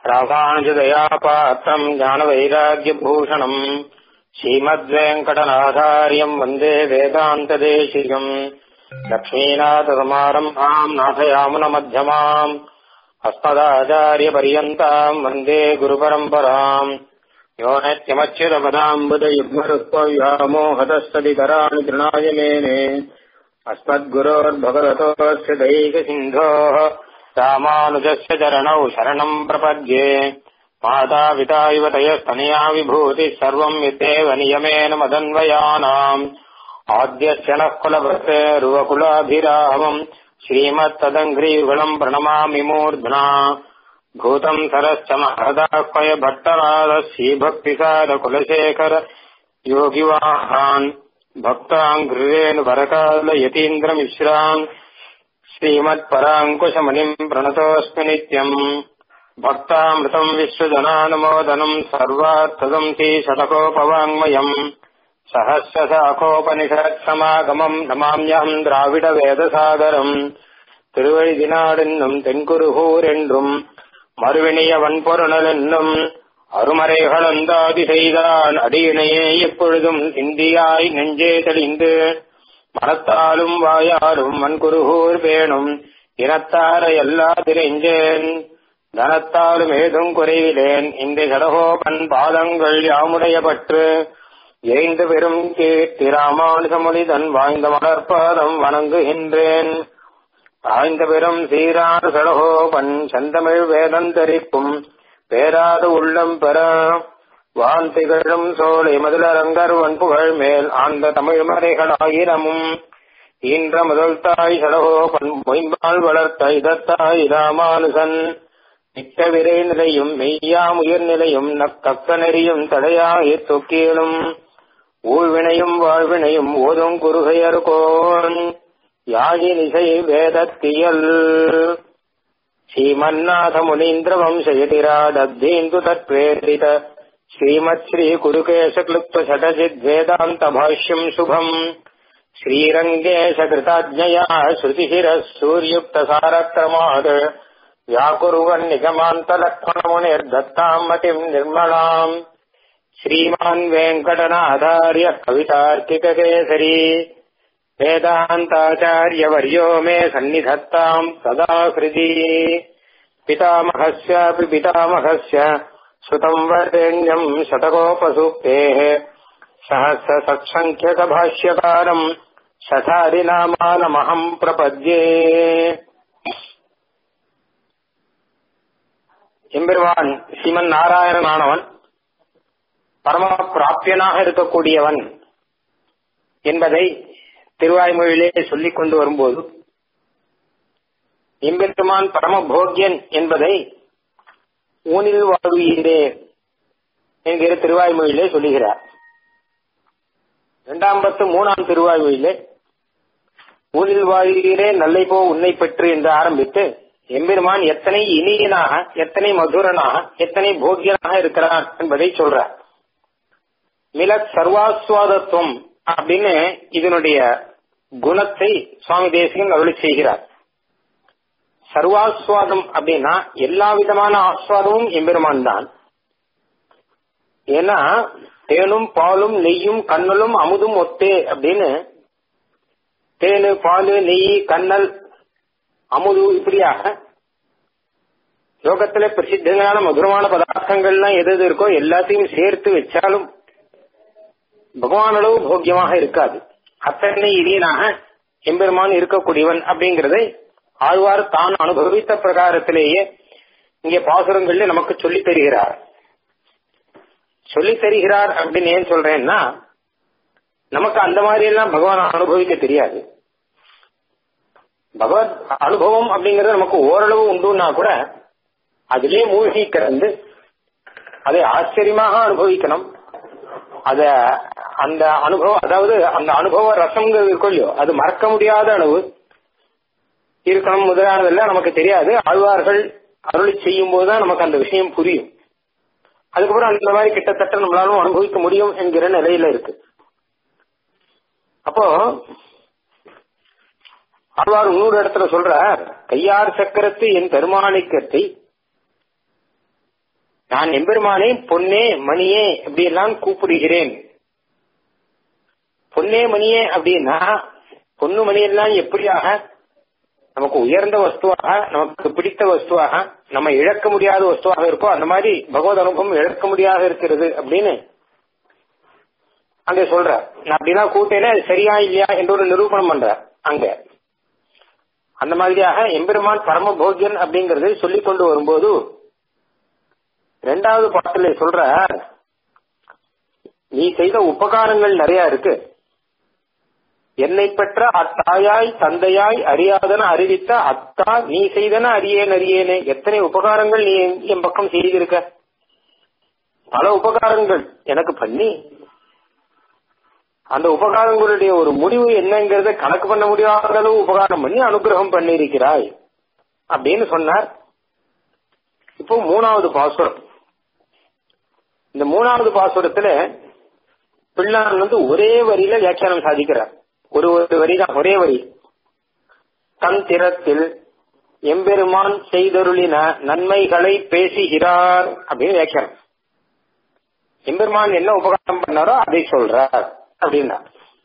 ராமானுஜதயாபாத்தம் ஞானவைராக்கியபூஷணம் ஸ்ரீமத்வேங்கடநாதாரியம் வந்தே வேதாந்ததேசிகம் லக்ஷ்மீநாதசமாரம்பாம் நாथयामुनमध्यमाम् अस्मदाचार्यपर्यन्ताम् वन्दे गुरुपरम्पराम् यो नत्यमच्युतपदाम्बुदयुग्मरुत्वव्यामोहतस्तदितराणि तृणाय मेने अस्मद्गुरोर्भगवतोऽस्य दैकसिन्धोः रामानुजस्य चरणौ शरणम् प्रपद्ये मातापिता इव तयस्तनया विभूतिः सर्वम् यतेव नियमेन मदन्वयानाम् आद्यस्य नः कुलभृतेरुवकुलाभिरामम् श्रीमत्तदङ्घ्रीगुणम् प्रणमामि मूर्ध्ना भूतम् सरश्च महदाह्वय भट्टनादश्रीभक्तिसारकुलशेखर योगिवाहान् भक्ताङ्घ्रिरेणुवरकालयतीन्द्रमिश्रान् श्रीमत्पराङ्कुशमुनिम् प्रणतोऽस्मि नित्यम् भक्तामृतम् विश्वजनानुमोदनम् सर्वार्थदम् श्रीशतकोपवाङ्मयम् சகசிரசாகோபனிஷத்சமாகமம் நமாமியம் திராவிட வேதசாகரம் திருவழிதினாடென்னும் தென்குருகூர் என்றும் மறுவினிய வன்பொருணல் என்னும் அருமறைகளந்தாதி செய்தான் அடியினையே எப்பொழுதும் சிந்தியாய் நெஞ்சே தெளிந்து மனத்தாலும் வாயாலும் வன்குருகூர் பேணும் இனத்தார எல்லா திரைஞ்சேன் தனத்தாலும் ஏதும் குறைவிலேன் இந்த கடகோபன் பாதங்கள் யாமுடைய பற்று எய்ந்து பெரும் கீர்த்தி ராமானுசமொழிதன் வாய்ந்த மலர்பாதம் வணங்குகின்றேன் ஆய்ந்த பெரும் சீரார் சடகோபன் செந்தமிழ் வேதந்தரிக்கும் பேராத உள்ளம் பெற வான் திகழும் சோலை மதுலரங்கர் வன்புகழ் மேல் ஆழ்ந்த தமிழ் மறைகள் ஆயிரமும் ஈன்ற முதல் தாய் சடகோபன் மொயம்பால் வளர்த்த இதத்தாய் ராமானுசன் மிக்க விரை நிலையும் மெய்யாம் உயிர் நிலையும் நக்கக்க நெறியும் தடையாய் தொக்கீழும் ஊழ்வினையும் வாழ்வினையும் ஓதும் குருகையர் கோன் யாழினிசை வேதத்தியல் ஸ்ரீமன்னாத முனீந்திர வம்சயதிராடத்தீந்து தத்வேதித ஸ்ரீமத் ஸ்ரீ குருகேಶ கிளுப்த சடஜித் வேதாந்த பாஷ்யம் சுபம் ஸ்ரீரங்கேಶ கிருதாஜ்ஞயா ஸ்ருதிசிர சூர்யுக்த சாரக்ரமாத் व्याकुर्वन् निगमान्तलक्ष्मणमुनिर्दत्ताम् मतिम् निर्मलाम् श्रीमान् वेङ्कटनाथार्य कवितार्किककेसरी वेदान्ताचार्यवर्यो मे सन्निधत्ताम् सदा हृदि पितामहस्यापि पितामहस्य श्रुतम् वरेण्यम् शतकोपसूक्तेः सहस्रसत्सङ्ख्यकभाष्यकारम् शठारिनामानमहम् प्रपद्ये எம்பெருமான் சிவன் நாராயணனானவன் பரம பிராப்பியனாக இருக்கக்கூடியவன் என்பதை திருவாய்மொழியிலே சொல்லிக் கொண்டு வரும்போது எம்பெருமான் பரம போக்கியன் என்பதை ஊனில் வாழ்வீரே என்கிற திருவாய்மொழியிலே சொல்லுகிறார் இரண்டாம் பத்து மூணாம் திருவாய்மொழியிலே ஊனில் வாழ்வீரே நல்லை போ உன்னை பெற்று என்று ஆரம்பித்து எம்பெருமான் எத்தனை இனியனாக எத்தனை மதுரனாக எத்தனை போக்கியனாக இருக்கிறார் என்பதை சொல்றார் மிலத் சர்வாஸ்வாதத்துவம் அப்படின்னு இதனுடைய குணத்தை சுவாமி தேசிகன் அருளி செய்கிறார் சர்வாஸ்வாதம் அப்படின்னா எல்லா விதமான ஆஸ்வாதமும் எம்பெருமான் தான் ஏன்னா தேனும் பாலும் நெய்யும் கண்ணலும் அமுதும் ஒத்தே அப்படின்னு தேனு பாலு நெய் கண்ணல் அமுது இப்படியாக லோகத்துல பிரசித்தமான மதுரமான பதார்த்தங்கள்லாம் எது எது இருக்கோ எல்லாத்தையும் சேர்த்து வச்சாலும் பகவான் அளவு போக்கியமாக இருக்காது அத்தனை இனியனாக எம்பெருமான் இருக்கக்கூடியவன் அப்படிங்கறதை ஆழ்வார் தான் அனுபவித்த பிரகாரத்திலேயே இங்கே பாசுரங்கள்ல நமக்கு சொல்லி தருகிறார் சொல்லி தருகிறார் அப்படின்னு ஏன் சொல்றேன்னா நமக்கு அந்த மாதிரி எல்லாம் பகவான் அனுபவிக்க தெரியாது பகவத் அனுபவம் அப்படிங்கறது நமக்கு ஓரளவு உண்டுன்னா கூட அதிலே மூழ்கி கிடந்து அதை ஆச்சரியமாக அனுபவிக்கணும் அத அந்த அனுபவம் அதாவது அந்த அனுபவ ரசம்ங்கிறது இருக்கும் இல்லையோ அது மறக்க முடியாத அளவு இருக்கணும் முதலானதெல்லாம் நமக்கு தெரியாது ஆழ்வார்கள் அருளி செய்யும் போதுதான் நமக்கு அந்த விஷயம் புரியும் அதுக்கப்புறம் அந்த மாதிரி கிட்டத்தட்ட நம்மளாலும் அனுபவிக்க முடியும் என்கிற நிலையில இருக்கு அப்போ ஆழ்வார் இன்னொரு இடத்துல சொல்றார் கையார் சக்கரத்து என் பெருமாணிக்கத்தை நான் எம்பெருமானே பொன்னே மணியே இப்படி எல்லாம் கூப்பிடுகிறேன் பொன்னே மணியே அப்படின்னா பொண்ணு மணி எல்லாம் எப்படியாக நமக்கு உயர்ந்த வஸ்துவாக நமக்கு பிடித்த வஸ்துவாக நம்ம இழக்க முடியாத வஸ்துவாக இருக்கோ அந்த மாதிரி பகவத் அனுபவம் இழக்க முடியாத இருக்கிறது அப்படின்னு அங்க சொல்ற நான் அப்படிலாம் கூட்டையில அது சரியா இல்லையா என்று ஒரு நிரூபணம் பண்ற அங்க அந்த மாதிரியாக எம்பெருமான் பரம போகியன் அப்படிங்கறதை சொல்லிக் கொண்டு வரும்போது ரெண்டாவது பாட்டில சொல்ற நீ செய்த உபகாரங்கள் நிறைய இருக்கு என்னை பெற்ற அத்தாயாய் தந்தையாய் அறியாதன அறிவித்த அத்தா நீ செய்தன அறியேன் அறியேனே எத்தனை உபகாரங்கள் நீ என் பக்கம் செய்திருக்க பல உபகாரங்கள் எனக்கு பண்ணி அந்த உபகாரங்களுடைய ஒரு முடிவு என்னங்கிறத கணக்கு பண்ண முடியாத அளவு உபகாரம் பண்ணி அனுகிரகம் பண்ணியிருக்கிறாய் அப்படின்னு சொன்னார் இப்போ மூணாவது பாசுரம் இந்த மூணாவது பாசுரத்துல பிள்ளான் வந்து ஒரே வரியில வியாக்கியானம் சாதிக்கிறார் ஒரு ஒரு வரி தான் ஒரே வரி தன் திறத்தில் எம்பெருமான் செய்தருளின நன்மைகளை பேசுகிறார் அப்படின்னு வியாக்கியானம் எம்பெருமான் என்ன உபகாரம் பண்ணாரோ அதை சொல்றார் அப்படின்னா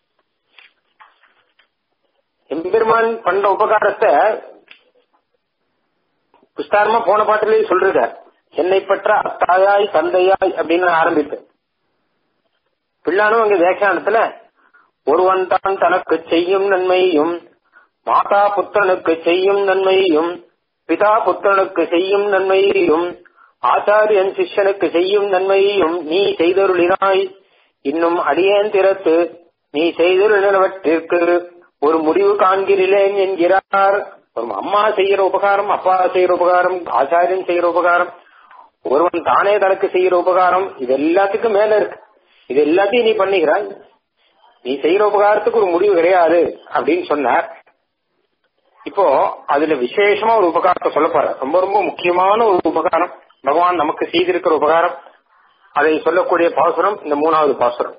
எம்பெருமான் பண்ற உபகாரத்தை விஸ்தாரமா போன பாட்டிலேயே சொல்றார் என்னை பெற்ற அத்தாயாய் தந்தையாய் அப்படின்னு ஆரம்பித்து பிள்ளானும் அங்க வியாக்கியானத்துல ஒருவன் தான் தனக்கு செய்யும் நன்மையும் மாதா புத்திரனுக்கு செய்யும் நன்மையும் பிதா புத்திரனுக்கு செய்யும் நன்மையையும் ஆச்சாரியன் சிஷ்யனுக்கு செய்யும் நன்மையையும் நீ செய்தருளினாய் இன்னும் அடியேன் திறத்து நீ செய்தருளினவற்றிற்கு ஒரு முடிவு காண்கிறேன் என்கிறார் ஒரு அம்மா செய்யற உபகாரம் அப்பா செய்யற உபகாரம் ஆச்சாரியன் செய்யற உபகாரம் ஒருவன் தானே தனக்கு செய்யற உபகாரம் இது எல்லாத்துக்கும் மேல இருக்கு இது எல்லாத்தையும் நீ பண்ணுகிறாய் நீ செய்யற உபகாரத்துக்கு ஒரு முடிவு கிடையாது அப்படின்னு சொன்னார் இப்போ அதுல விசேஷமா ஒரு உபகாரத்தை சொல்ல போற ரொம்ப ரொம்ப முக்கியமான ஒரு உபகாரம் பகவான் நமக்கு செய்திருக்கிற உபகாரம் அதை சொல்லக்கூடிய பாசுரம் இந்த மூணாவது பாசுரம்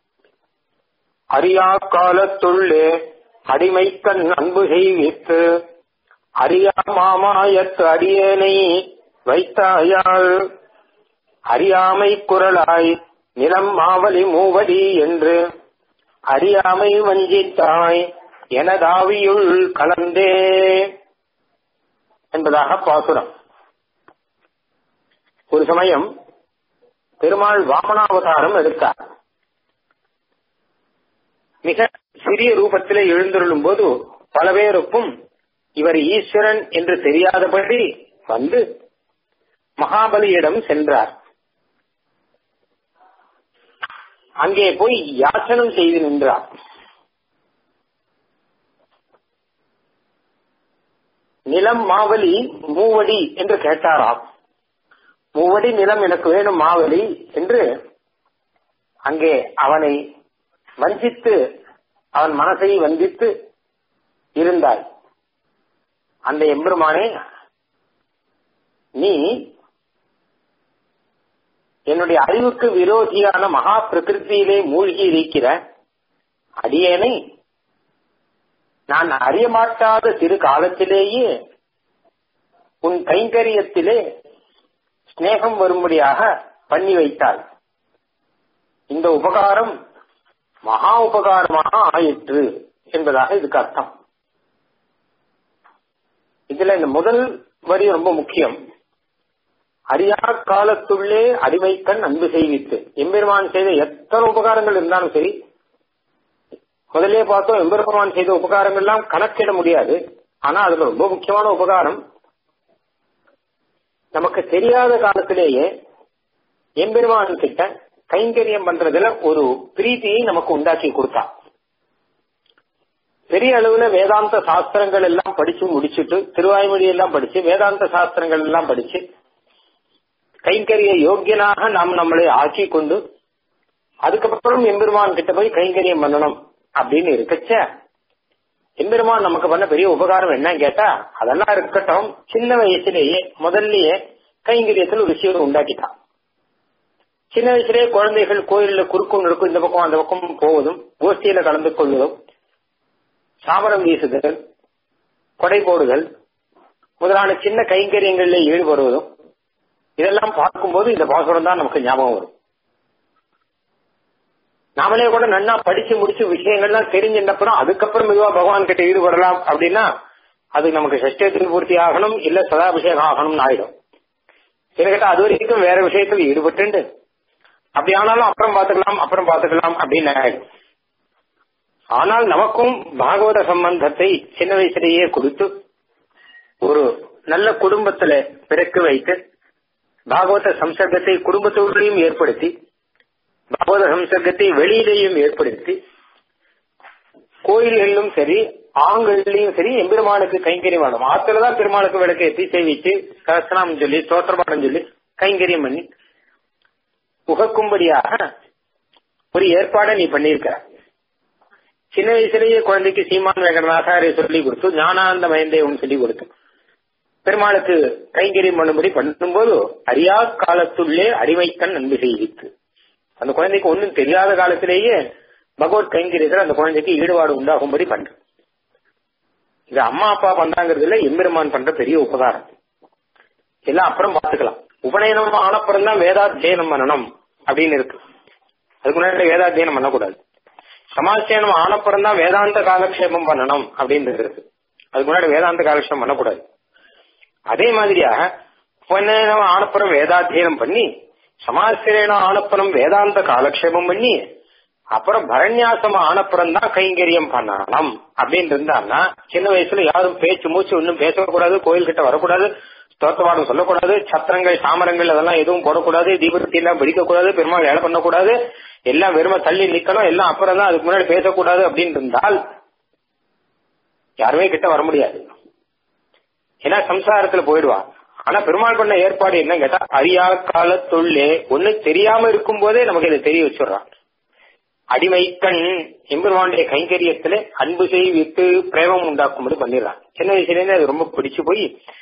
அரியா காலத்துள்ளே அடிமைக்கண் அன்பு செய்வித்து அரியா மாமாயத்து அடியேனை வைத்தாயாள் அறியாமை குரலாய் நிலம் மாவலி மூவடி என்று அறியாமை வஞ்சித்தாய் எனதாவியுள் கலந்தே என்பதாக பாசுரம் ஒரு சமயம் பெருமாள் வாமனாவதாரம் எடுத்தார் மிக சிறிய ரூபத்திலே எழுந்தருளும் போது பல பேருக்கும் இவர் ஈஸ்வரன் என்று தெரியாதபடி வந்து மகாபலியிடம் சென்றார் அங்கே போய் யாசனம் செய்து நின்றார் நிலம் மாவலி மூவடி என்று கேட்டாராம் மூவடி நிலம் எனக்கு வேணும் மாவலி என்று அங்கே அவனை வஞ்சித்து அவன் மனசை வஞ்சித்து இருந்தாய் அந்த எம்பெருமானே நீ என்னுடைய அறிவுக்கு விரோதியான மகா பிரகிருத்தியிலே மூழ்கி இருக்கிற அடியேனை நான் அறியமாட்டாத சிறு காலத்திலேயே உன் கைங்கரியத்திலே ஸ்நேகம் வரும்படியாக பண்ணி வைத்தாள் இந்த உபகாரம் மகா உபகாரமாக ஆயிற்று என்பதாக இதுக்கு அர்த்தம் இதுல இந்த முதல் வரி ரொம்ப முக்கியம் அறியா காலத்துள்ளே அடிமைக்கண் அன்பு செய்வித்து எம்பெருமான் செய்த எத்தனை உபகாரங்கள் இருந்தாலும் சரி முதலே பார்த்தோம் எம்பெருமான் செய்த உபகாரங்கள் எல்லாம் கணக்கிட முடியாது ஆனா அதுல ரொம்ப முக்கியமான உபகாரம் நமக்கு தெரியாத காலத்திலேயே எம்பெருமான் கிட்ட கைங்கரியம் பண்றதுல ஒரு பிரீத்தியை நமக்கு உண்டாக்கி கொடுத்தா பெரிய அளவுல வேதாந்த சாஸ்திரங்கள் எல்லாம் படிச்சு முடிச்சுட்டு திருவாய்மொழி எல்லாம் படிச்சு வேதாந்த சாஸ்திரங்கள் எல்லாம் படிச்சு கைங்கரிய யோக்கியனாக நாம் நம்மளை ஆக்கி கொண்டு அதுக்கப்புறம் எம்பெருமான் கிட்ட போய் கைங்கரியம் பண்ணணும் அப்படின்னு இருக்கச்ச எம்பெருமான் நமக்கு பண்ண பெரிய உபகாரம் என்னன்னு கேட்டா அதெல்லாம் இருக்கட்டும் சின்ன வயசுலேயே முதல்லயே கைங்கரியத்தில் ஒரு விஷயம் உண்டாக்கிட்டான் சின்ன வயசுலேயே குழந்தைகள் கோயில்ல குறுக்கும் இருக்கும் இந்த பக்கம் அந்த பக்கம் போவதும் கோஷ்டியில கலந்து கொள்வதும் சாமரம் வீசுதல் கொடை போடுதல் முதலான சின்ன கைங்கரியங்களில் ஈடுபடுவதும் இதெல்லாம் பார்க்கும்போது இந்த பாசுரம் தான் நமக்கு ஞாபகம் வரும் நாமளே கூட நன்னா படிச்சு முடிச்சு விஷயங்கள்லாம் தெரிஞ்சின்றப்புறம் அதுக்கப்புறம் மெதுவா பகவான் கிட்ட ஈடுபடலாம் அப்படின்னா அது நமக்கு சஷ்டத்தில் பூர்த்தி ஆகணும் இல்ல சதாபிஷேகம் ஆகணும்னு ஆயிடும் சில கேட்டா அது வரைக்கும் வேற விஷயத்துல ஈடுபட்டு அப்படி ஆனாலும் அப்புறம் பாத்துக்கலாம் அப்புறம் பாத்துக்கலாம் அப்படின்னு ஆயிடும் ஆனால் நமக்கும் பாகவத சம்பந்தத்தை சின்ன வயசுலேயே கொடுத்து ஒரு நல்ல குடும்பத்துல பிறக்க வைத்து பாகவத சம்சர்க்கத்தை குடும்பத்தோடையும் ஏற்படுத்தி பாகவத சம்சர்க்கத்தை வெளியிலேயும் ஏற்படுத்தி கோயில்களிலும் சரி ஆண்கள்லயும் சரி எம்பெருமானுக்கு கைங்கரியம் வேணும் ஆத்துலதான் பெருமாளுக்கு விளக்கு ஏற்றி சேவிச்சு சகசனாம் சொல்லி தோற்றபாடம் சொல்லி கைங்கரியம் பண்ணி உகக்கும்படியாக ஒரு ஏற்பாடை நீ பண்ணியிருக்கிற சின்ன வயசுலேயே குழந்தைக்கு சீமான் வேங்கடநாசாரிய சொல்லி கொடுத்து ஞானாந்த மயந்தேவன் சொல்லி கொடுத்து பெருமாளுக்கு கைங்கரியம் பண்ணும்படி பண்ணும்போது அறியா காலத்துள்ளே அறிவைக்கண் அன்பு செய்வித்து அந்த குழந்தைக்கு ஒன்றும் தெரியாத காலத்திலேயே பகவத் கைங்கரியத்தில் அந்த குழந்தைக்கு ஈடுபாடு உண்டாகும்படி பண்ற இது அம்மா அப்பா பண்றாங்கிறதுல எம்பெருமான் பண்ற பெரிய உபகாரம் எல்லாம் அப்புறம் பாத்துக்கலாம் உபநயனம் ஆனப்புறம் தான் வேதாத்தியனம் பண்ணணும் அப்படின்னு இருக்கு அதுக்கு முன்னாடி வேதாத்தியனம் பண்ணக்கூடாது சமாசேனம் ஆனப்புறம் தான் வேதாந்த காலக்ஷேபம் பண்ணணும் அப்படின்னு இருக்கு அதுக்கு முன்னாடி வேதாந்த காலக்ஷேபம் பண்ணக்கூடாது அதே மாதிரியாக உபநயனம் ஆனப்புறம் வேதாத்தியனம் பண்ணி சமாசிரேனம் ஆனப்புறம் வேதாந்த காலக்ஷேபம் பண்ணி அப்புறம் பரண்யாசம் ஆனப்புறம் தான் கைங்கரியம் பண்ணணும் அப்படின்னு இருந்தான்னா சின்ன வயசுல யாரும் பேச்சு மூச்சு ஒன்றும் பேசக்கூடாது கோயில் கிட்ட வரக்கூடாது ஸ்தோத்திரபாடம் சொல்லக்கூடாது சத்திரங்கள் சாமரங்கள் அதெல்லாம் எதுவும் போடக்கூடாது தீபத்தி எல்லாம் பிடிக்கக்கூடாது பெருமாள் வேலை பண்ணக்கூடாது எல்லாம் வெறுமை தள்ளி நிக்கணும் எல்லாம் அப்புறம் தான் அதுக்கு முன்னாடி பேசக்கூடாது அப்படின்னு இருந்தால் யாருமே கிட்ட வர முடியாது ஏன்னா சம்சாரத்துல போயிடுவா ஆனா பெருமாள் பண்ண ஏற்பாடு என்ன கேட்டா அறியா காலத்துள்ளே ஒண்ணு தெரியாம இருக்கும் போதே நமக்கு இதை தெரிய வச்சுடுறான் அடிமைக்கண் எம்பெருமானுடைய கைங்கரியத்துல அன்பு செய்வித்து பிரேமம் உண்டாக்கும்போது பண்ணிடுறான் சின்ன வயசுல இருந்து அது ரொம்ப பிடிச்சு போய்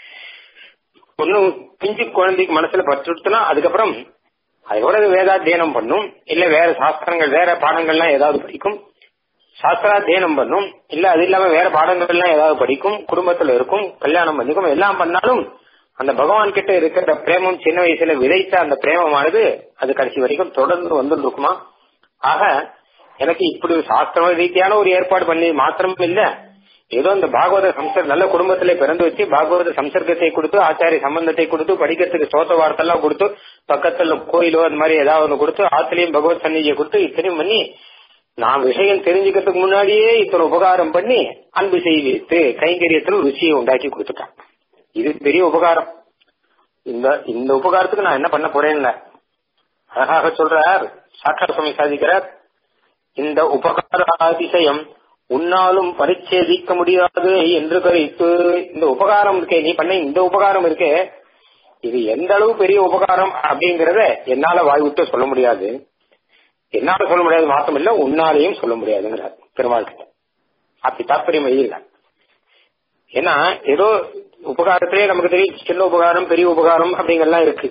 ஒன்னும் பிஞ்சு குழந்தைக்கு மனசுல பற்றுனா அதுக்கப்புறம் அதோட வேதாத்தியனம் பண்ணும் இல்ல வேற சாஸ்திரங்கள் வேற பாடங்கள்லாம் ஏதாவது படிக்கும் சாஸ்திராத்தியனம் பண்ணும் இல்ல அது இல்லாம வேற பாடங்கள்லாம் ஏதாவது படிக்கும் குடும்பத்துல இருக்கும் கல்யாணம் பண்ணிக்கும் எல்லாம் பண்ணாலும் அந்த பகவான் கிட்ட இருக்கிற பிரேமம் சின்ன வயசுல விதைத்த அந்த பிரேமமானது அது கடைசி வரைக்கும் தொடர்ந்து வந்து இருக்குமா ஆக எனக்கு இப்படி சாஸ்திர ரீதியான ஒரு ஏற்பாடு பண்ணி மாத்திரம் இல்ல ஏதோ இந்த பாகவத சம்சர் நல்ல குடும்பத்திலே பிறந்து வச்சு பாகவத சம்சர்க்கத்தை கொடுத்து ஆச்சாரிய சம்பந்தத்தை கொடுத்து படிக்கிறதுக்கு சோத்த வார்த்தைலாம் கொடுத்து பக்கத்துல கோயிலோ அந்த மாதிரி ஏதாவது ஒன்று கொடுத்து ஆத்திலையும் பகவத் சன்னிதியை கொடுத்து இத்தனையும் பண்ணி நான் விஷயம் தெரிஞ்சுக்கிறதுக்கு முன்னாடியே இத்தனை உபகாரம் பண்ணி அன்பு செய்வித்து கைங்கரியத்தில் ருச்சியை உண்டாக்கி கொடுத்துட்டான் இது பெரிய உபகாரம் இந்த இந்த உபகாரத்துக்கு நான் என்ன பண்ண போறேன்ல அழகாக சொல்றார் சாட்சா சுவாமி சாதிக்கிறார் இந்த உபகார அதிசயம் உன்னாலும் பரிச்சேதிக்க முடியாது என்று கருத்து இந்த உபகாரம் இருக்கே நீ பண்ண இந்த உபகாரம் இருக்கே இது எந்த அளவு பெரிய உபகாரம் அப்படிங்கறத என்னால வாய் விட்டு சொல்ல முடியாது என்னால சொல்ல முடியாது மாத்தம் இல்ல உன்னாலையும் சொல்ல முடியாதுங்கிறார் பெருமாள் கிட்ட அப்படி தாற்பயம் இல்லை ஏன்னா ஏதோ உபகாரத்திலே நமக்கு தெரியும் சின்ன உபகாரம் பெரிய உபகாரம் அப்படிங்கறலாம் இருக்கு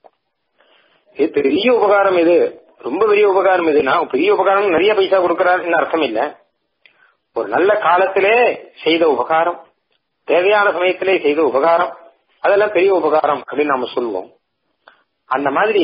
இது பெரிய உபகாரம் இது ரொம்ப பெரிய உபகாரம் இதுனா பெரிய உபகாரம் நிறைய பைசா கொடுக்கறாருன்னு அர்த்தம் இல்ல ஒரு நல்ல காலத்திலே செய்த உபகாரம் தேவையான சமயத்திலே செய்த உபகாரம் அதெல்லாம் பெரிய உபகாரம் அப்படின்னு நாம சொல்லுவோம் அந்த மாதிரி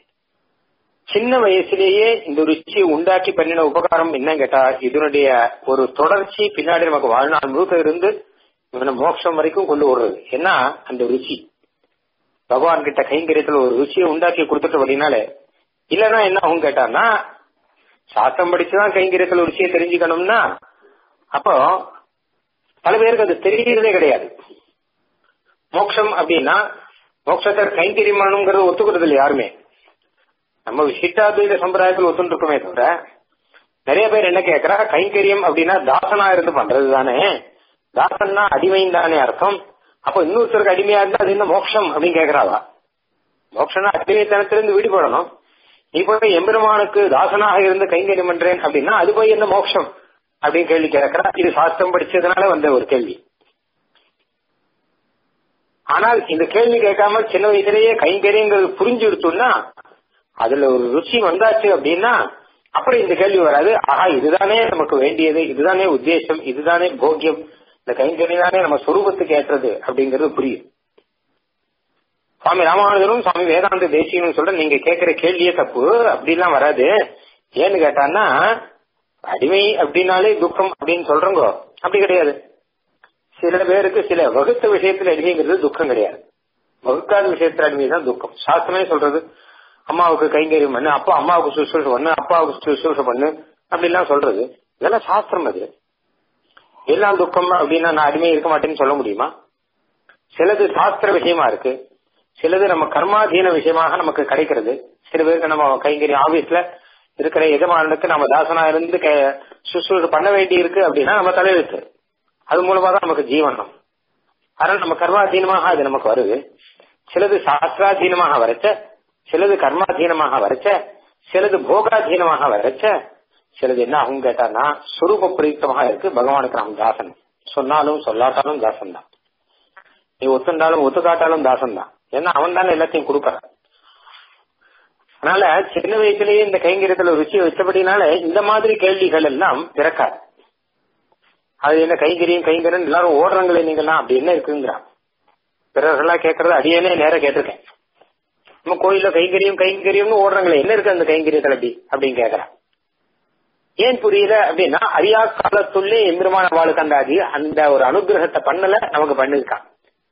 சின்ன வயசுலேயே இந்த ருச்சியை உண்டாக்கி பண்ணின உபகாரம் என்ன கேட்டா இதனுடைய ஒரு தொடர்ச்சி பின்னாடி நமக்கு வாழ்நாள் முழுக்க இருந்து இவனை மோட்சம் வரைக்கும் கொண்டு வர்றது ஏன்னா அந்த ருச்சி பகவான் கிட்ட கைங்கரியத்துல ஒரு ருச்சியை உண்டாக்கி கொடுத்துட்டு அப்படின்னாலே இல்லன்னா என்ன ஆகும் கேட்டான்னா சாத்தம் படிச்சுதான் கைங்கரியத்துல ருச்சியை தெரிஞ்சுக்கணும்னா அப்போ பல பேருக்கு அது தெரியறதே கிடையாது மோட்சம் அப்படின்னா மோட்சத்தை கைங்கரியம் பண்ணணுங்கிறது ஒத்துக்கிறது இல்லை யாருமே நம்ம விசிஷ்டாத்வைத சம்பிரதாயத்தில் ஒத்துன்னு இருக்கோமே தவிர நிறைய பேர் என்ன கேட்கறா கைங்கரியம் அப்படின்னா தாசனா இருந்து பண்றது தானே தாசன்னா அடிமைன்னு தானே அர்த்தம் அப்போ இன்னொருத்தருக்கு அடிமையா இருந்தா அது என்ன மோட்சம் அப்படின்னு கேட்கறாவா மோட்சம்னா அடிமைத்தனத்திலிருந்து விடுபடணும் நீ போய் எம்பெருமானுக்கு தாசனாக இருந்து கைங்கரியம் பண்றேன் அப்படின்னா அது போய் என்ன மோட்சம் அப்படின்னு கேள்வி கேட்கிறா இது சாஸ்திரம் படிச்சதுனால வந்த ஒரு கேள்வி ஆனால் இந்த கேள்வி கேட்காம சின்ன வயசுலயே கைங்கரியங்கள் புரிஞ்சு எடுத்தோம்னா அதுல ஒரு ருச்சி வந்தாச்சு அப்படின்னா அப்புறம் இந்த கேள்வி வராது ஆஹா இதுதானே நமக்கு வேண்டியது இதுதானே உத்தேசம் இதுதானே போக்கியம் இந்த கைங்கரியம் தானே நம்ம சொரூபத்துக்கு ஏற்றது அப்படிங்கிறது புரியும் சுவாமி ராமானுஜரும் சுவாமி வேதாந்த தேசியனும் சொல்ற நீங்க கேட்கிற கேள்வியே தப்பு அப்படிலாம் வராது ஏன்னு கேட்டான்னா அடிமை அப்படின்னாலே துக்கம் அப்படின்னு சொல்றோங்க அப்படி கிடையாது சில பேருக்கு சில வகுத்த விஷயத்துல அடிமைங்கிறது துக்கம் கிடையாது வகுக்காத விஷயத்துல அடிமை தான் துக்கம் சாஸ்திரமே சொல்றது அம்மாவுக்கு கைங்கரியம் பண்ணு அப்பா அம்மாவுக்கு சுசுரூஷம் பண்ணு அப்பாவுக்கு சுசுரூஷம் பண்ணு அப்படிலாம் சொல்றது இதெல்லாம் சாஸ்திரம் அது எல்லாம் துக்கம் அப்படின்னா நான் அடிமை இருக்க மாட்டேன்னு சொல்ல முடியுமா சிலது சாஸ்திர விஷயமா இருக்கு சிலது நம்ம கர்மாதீன விஷயமாக நமக்கு கிடைக்கிறது சில பேருக்கு நம்ம கைங்கறி ஆபீஸ்ல இருக்கிற எஜமானுக்கு நம்ம தாசனா இருந்து சுசுறு பண்ண வேண்டி இருக்கு அப்படின்னா நம்ம தலையெழுத்து அது மூலமா தான் நமக்கு ஜீவனம் அதனால நம்ம கர்மாதீனமாக அது நமக்கு வருது சிலது சாஸ்திராதீனமாக வரைச்ச சிலது கர்மாதீனமாக வரைச்ச சிலது போகாதீனமாக வரைச்ச சிலது என்ன ஆகும் கேட்டான்னா சுரூப பிரயுக்தமாக இருக்கு பகவானுக்கு நாம் தாசன் சொன்னாலும் சொல்லாட்டாலும் தாசன் தான் நீ ஒத்துண்டாலும் ஒத்துக்காட்டாலும் தாசன் தான் ஏன்னா அவன் தானே எல்லாத்தையும் கொடுக்கறான் அதனால சின்ன வயசுலயே இந்த கைங்கரியத்துல ருச்சியை வச்சபடினால இந்த மாதிரி கேள்விகள் எல்லாம் பிறக்காது அது என்ன கைங்கரியம் கைங்கரியம் எல்லாரும் ஓடுறாங்களே நீங்களாம் அப்படி என்ன இருக்குங்கிறான் பிறர்கள்லாம் கேட்கறது அடியேனே நேர கேட்டிருக்கேன் நம்ம கோயில்ல கைங்கரியம் கைங்கரியம்னு ஓடுறாங்களே என்ன இருக்கு அந்த கைங்கரியத்தில் அப்படி அப்படின்னு கேக்குறான் ஏன் புரியல அப்படின்னா அரியா காலத்துள்ளே எந்திரமான வாளுக்கு அந்த அதி அந்த ஒரு அனுகிரகத்தை பண்ணல நமக்கு பண்ணிருக்கான்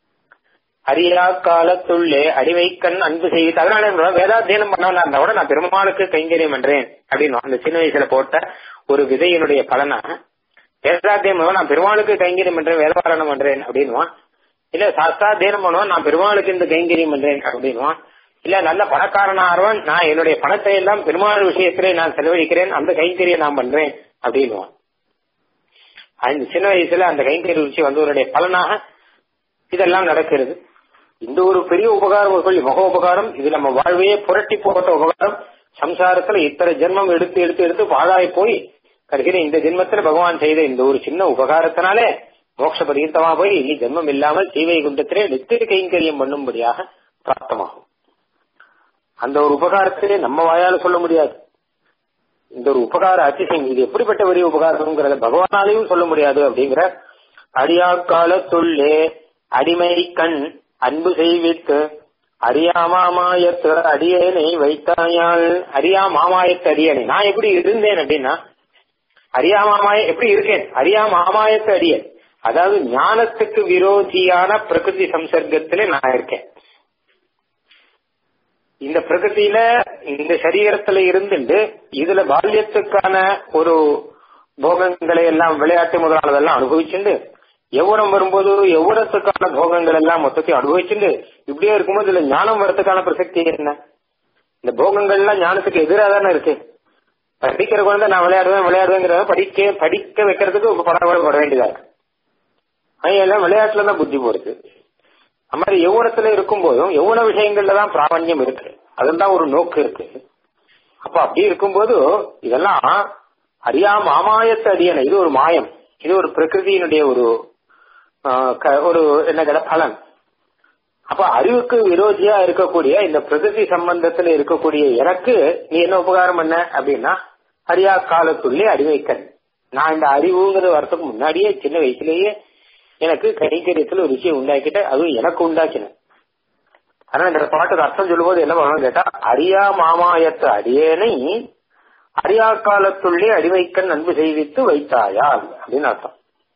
அரியா காலத்துள்ளே அடிமைக்கண் அன்பு செய்து அதனால வேதாத்தியனம் பண்ணவனா இருந்தா கூட நான் பெருமாளுக்கு கைங்கரியம் பண்றேன் அப்படின்னு அந்த சின்ன வயசுல போட்ட ஒரு விதையினுடைய பலனா வேதாத்தியம் நான் பெருமாளுக்கு கைங்கரியம் பண்றேன் வேதபாரணம் பண்றேன் அப்படின்வான் இல்ல சாஸ்திராத்தியனம் பண்ணுவான் நான் பெருமாளுக்கு இந்த கைங்கரியம் பண்றேன் அப்படின்வான் இல்ல நல்ல பணக்காரன் ஆர்வன் நான் என்னுடைய பணத்தை எல்லாம் பெருமாள் விஷயத்திலே நான் செலவழிக்கிறேன் அந்த கைங்கரியம் நான் பண்றேன் அப்படின்வான் அந்த சின்ன வயசுல அந்த கைங்கரிய ருச்சி வந்தவருடைய பலனாக இதெல்லாம் நடக்கிறது இந்த ஒரு பெரிய உபகாரம் சொல்லி மக உபகாரம் இது நம்ம வாழ்வையே புரட்டி போட்ட உபகாரம் சம்சாரத்துல இத்தனை ஜென்மம் எடுத்து எடுத்து எடுத்து பாழாய் போய் கடைசியில இந்த ஜென்மத்துல பகவான் செய்த இந்த ஒரு சின்ன உபகாரத்தினாலே மோட்ச பரியந்தமா போய் இனி ஜென்மம் இல்லாமல் சீவை குண்டத்திலே நித்திய கைங்கரியம் பண்ணும்படியாக பிராப்தமாகும் அந்த ஒரு உபகாரத்திலே நம்ம வாயால சொல்ல முடியாது இந்த ஒரு உபகார அதிசயம் இது எப்படிப்பட்ட பெரிய உபகாரம்ங்கிறத பகவானாலையும் சொல்ல முடியாது அப்படிங்கிற அடியா காலத்துள்ளே அடிமை கண் அன்பு செய்வித்து அரியா மாமாயத்து அடியேனை வைத்தாயால் அரியா மாமாயத்து அடியனை நான் எப்படி இருந்தேன் அப்படின்னா அரியா மாமாய எப்படி இருக்கேன் அரியா மாமாயத்து அடியன் அதாவது ஞானத்துக்கு விரோதியான பிரகிருதி சம்சர்க்கத்திலே நான் இருக்கேன் இந்த பிரகிருதியில இந்த சரீரத்துல இருந்துட்டு இதுல பால்யத்துக்கான ஒரு போகங்களை எல்லாம் விளையாட்டு முதலானதெல்லாம் அனுபவிச்சுண்டு எவ்வளம் வரும்போது எவ்வளத்துக்கான போகங்கள் எல்லாம் மொத்தத்தையும் அனுபவிச்சுண்டு இப்படியே இருக்கும்போது இதுல ஞானம் வரத்துக்கான பிரசக்தி என்ன இந்த போகங்கள்லாம் ஞானத்துக்கு எதிராக தானே இருக்கு படிக்கிற குழந்தை நான் விளையாடுவேன் விளையாடுவேங்கிறத படிக்க படிக்க வைக்கிறதுக்கு படம் பட வேண்டியதா இருக்கு எல்லாம் விளையாட்டுல தான் புத்தி போறது அது மாதிரி எவ்வளத்துல இருக்கும் போதும் எவ்வளவு விஷயங்கள்ல தான் பிராமணியம் இருக்கு அதுதான் ஒரு நோக்கு இருக்கு அப்ப அப்படி இருக்கும்போது இதெல்லாம் அறியாம அமாயத்தை அடியன இது ஒரு மாயம் இது ஒரு பிரகிருதியினுடைய ஒரு ஒரு என்ன கேட்ட பலன் அப்ப அறிவுக்கு விரோதியா இருக்கக்கூடிய இந்த பிரகிருதி சம்பந்தத்துல இருக்கக்கூடிய எனக்கு நீ என்ன உபகாரம் பண்ண அப்படின்னா அரியா காலத்துள்ளே அறிவைக்கன் நான் இந்த அறிவுங்கிற வரத்துக்கு முன்னாடியே சின்ன வயசுலயே எனக்கு கைங்கரியத்துல ஒரு விஷயம் உண்டாக்கிட்ட அதுவும் எனக்கு உண்டாக்கினேன் ஆனா இந்த பாட்டுக்கு அர்த்தம் சொல்லும்போது என்ன பண்ணணும் கேட்டா அரியா மாமாயத்து அடியேனை அரியா காலத்துள்ளே அடிவைக்கண் அன்பு செய்வித்து வைத்தாயால் அப்படின்னு அர்த்தம்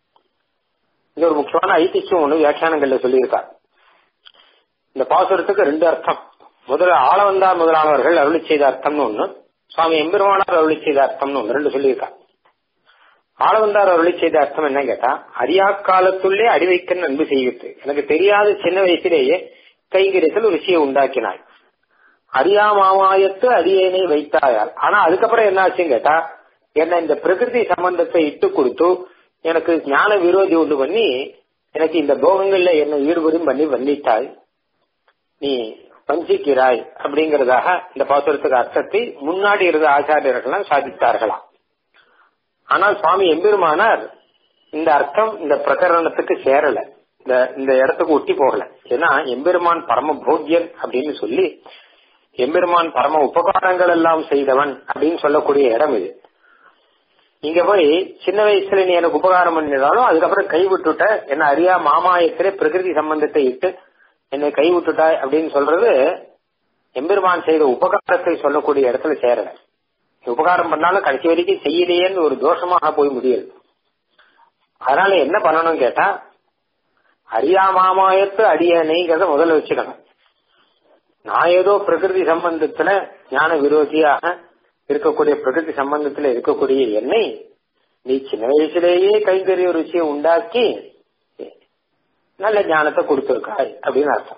இது ஒரு முக்கியமான ஐதிஹ்யம் ஒண்ணு வியாக்கியானங்கள்ல சொல்லியிருக்கார் இந்த பாசுரத்துக்கு ரெண்டு அர்த்தம் முதல்ல ஆளவந்தார் முதலானவர்கள் அருளி செய்த அர்த்தம்னு ஒண்ணு சுவாமி எம்பெருமானார் அருளி செய்த அர்த்தம்னு ஒண்ணு ரெண்டு சொல்லியிருக்கார் ஆளவந்தார் அருளி செய்த அர்த்தம் என்ன கேட்டா அரியா காலத்துள்ளே அடிவைக்கன் அன்பு செய்வித்து எனக்கு தெரியாத சின்ன வயசிலேயே கைங்கரியத்தில் ஒரு விஷயம் உண்டாக்கினாய் அரியா மாமாயத்து அரியணை வைத்தாயால் ஆனா அதுக்கப்புறம் என்ன ஆச்சுன்னு கேட்டா என்ன இந்த பிரகிருதி சம்பந்தத்தை இட்டு கொடுத்து எனக்கு ஞான விரோதி உண்டு பண்ணி எனக்கு இந்த போகங்கள்ல என்ன ஈடுபடும் பண்ணி வந்தித்தாய் நீ வஞ்சிக்கிறாய் அப்படிங்கறதாக இந்த பாசுரத்துக்கு அர்த்தத்தை முன்னாடி இருந்த ஆச்சாரியர்கள்லாம் சாதித்தார்களாம் ஆனால் சுவாமி எம்பெருமானார் இந்த அர்த்தம் இந்த பிரகரணத்துக்கு சேரல இந்த இந்த இடத்துக்கு ஒட்டி போகல ஏன்னா எம்பெருமான் பரம போக்கியன் அப்படின்னு சொல்லி எம்பெருமான் பரம உபகாரங்கள் எல்லாம் செய்தவன் அப்படின்னு சொல்லக்கூடிய இடம் இது இங்க போய் சின்ன வயசுல நீ எனக்கு உபகாரம் பண்ணினாலும் அதுக்கப்புறம் கை விட்டுட்ட என்ன அறியா மாமாயத்திலே பிரகிருதி சம்பந்தத்தை இட்டு என்னை கை விட்டுட்டாய் அப்படின்னு சொல்றது எம்பெருமான் செய்த உபகாரத்தை சொல்லக்கூடிய இடத்துல சேரல உபகாரம் பண்ணாலும் கடைசி வரைக்கும் செய்யலையேன்னு ஒரு தோஷமாக போய் முடியல அதனால என்ன பண்ணணும் கேட்டா அரியாமாமாயத்து அடியனைங்கிறத முதல்ல வச்சுக்கணும் நான் ஏதோ பிரகிருதி சம்பந்தத்துல ஞான விரோதியாக இருக்கக்கூடிய பிரகிருதி சம்பந்தத்துல இருக்கக்கூடிய என்னை நீ சின்ன வயசுலேயே கைங்கரிய ருச்சியை உண்டாக்கி நல்ல ஞானத்தை கொடுத்துருக்காய் அப்படின்னு அர்த்தம்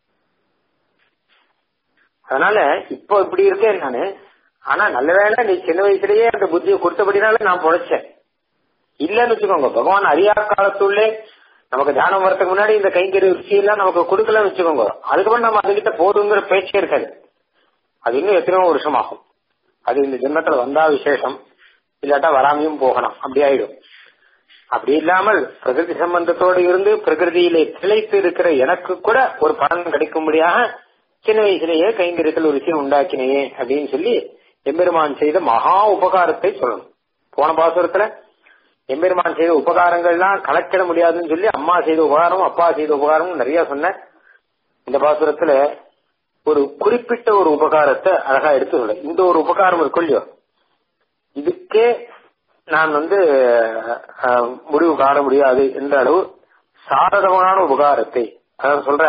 அதனால இப்போ இப்படி இருக்கேன் நானு ஆனா நல்ல வேலை நீ சின்ன வயசுலயே அந்த புத்தியை கொடுத்தபடினால நான் பொழைச்சேன் இல்லன்னு வச்சுக்கோங்க பகவான் அறியா காலத்துள்ளே நமக்கு தியானம் வரதுக்கு முன்னாடி இந்த கைங்கரிய ருச்சியெல்லாம் நமக்கு கொடுக்கலன்னு வச்சுக்கோங்க அதுக்கப்புறம் நம்ம அதுகிட்ட போடுங்கிற பேச்சே இருக்காது அது இன்னும் எத்தனையோ வருஷம் ஆகும் அது இந்த ஜென்மத்துல வந்தா விசேஷம் இல்லாட்டா வராமையும் போகலாம் அப்படி ஆயிடும் அப்படி இல்லாமல் பிரகிருதி சம்பந்தத்தோடு இருந்து பிரகிருதியிலே திளைத்து இருக்கிற எனக்கு கூட ஒரு பலன் கிடைக்கும்படியாக சின்ன வயசுலேயே கைங்கரியத்தில் ஒரு விஷயம் உண்டாக்கினேயே அப்படின்னு சொல்லி எம்பெருமான் செய்த மகா உபகாரத்தை சொல்லணும் போன பாசுரத்துல எம்பெருமான் செய்த உபகாரங்கள்லாம் கணக்கிட முடியாதுன்னு சொல்லி அம்மா செய்த உபகாரம் அப்பா செய்த உபகாரம் நிறைய சொன்ன இந்த பாசுரத்துல ஒரு குறிப்பிட்ட ஒரு உபகாரத்தை அழகா எடுத்து சொல்ல இந்த ஒரு உபகாரம் இருக்கும் இல்லையோ இதுக்கே நான் வந்து முடிவு காண முடியாது என்ற அளவு சாரதமான உபகாரத்தை அதாவது சொல்ற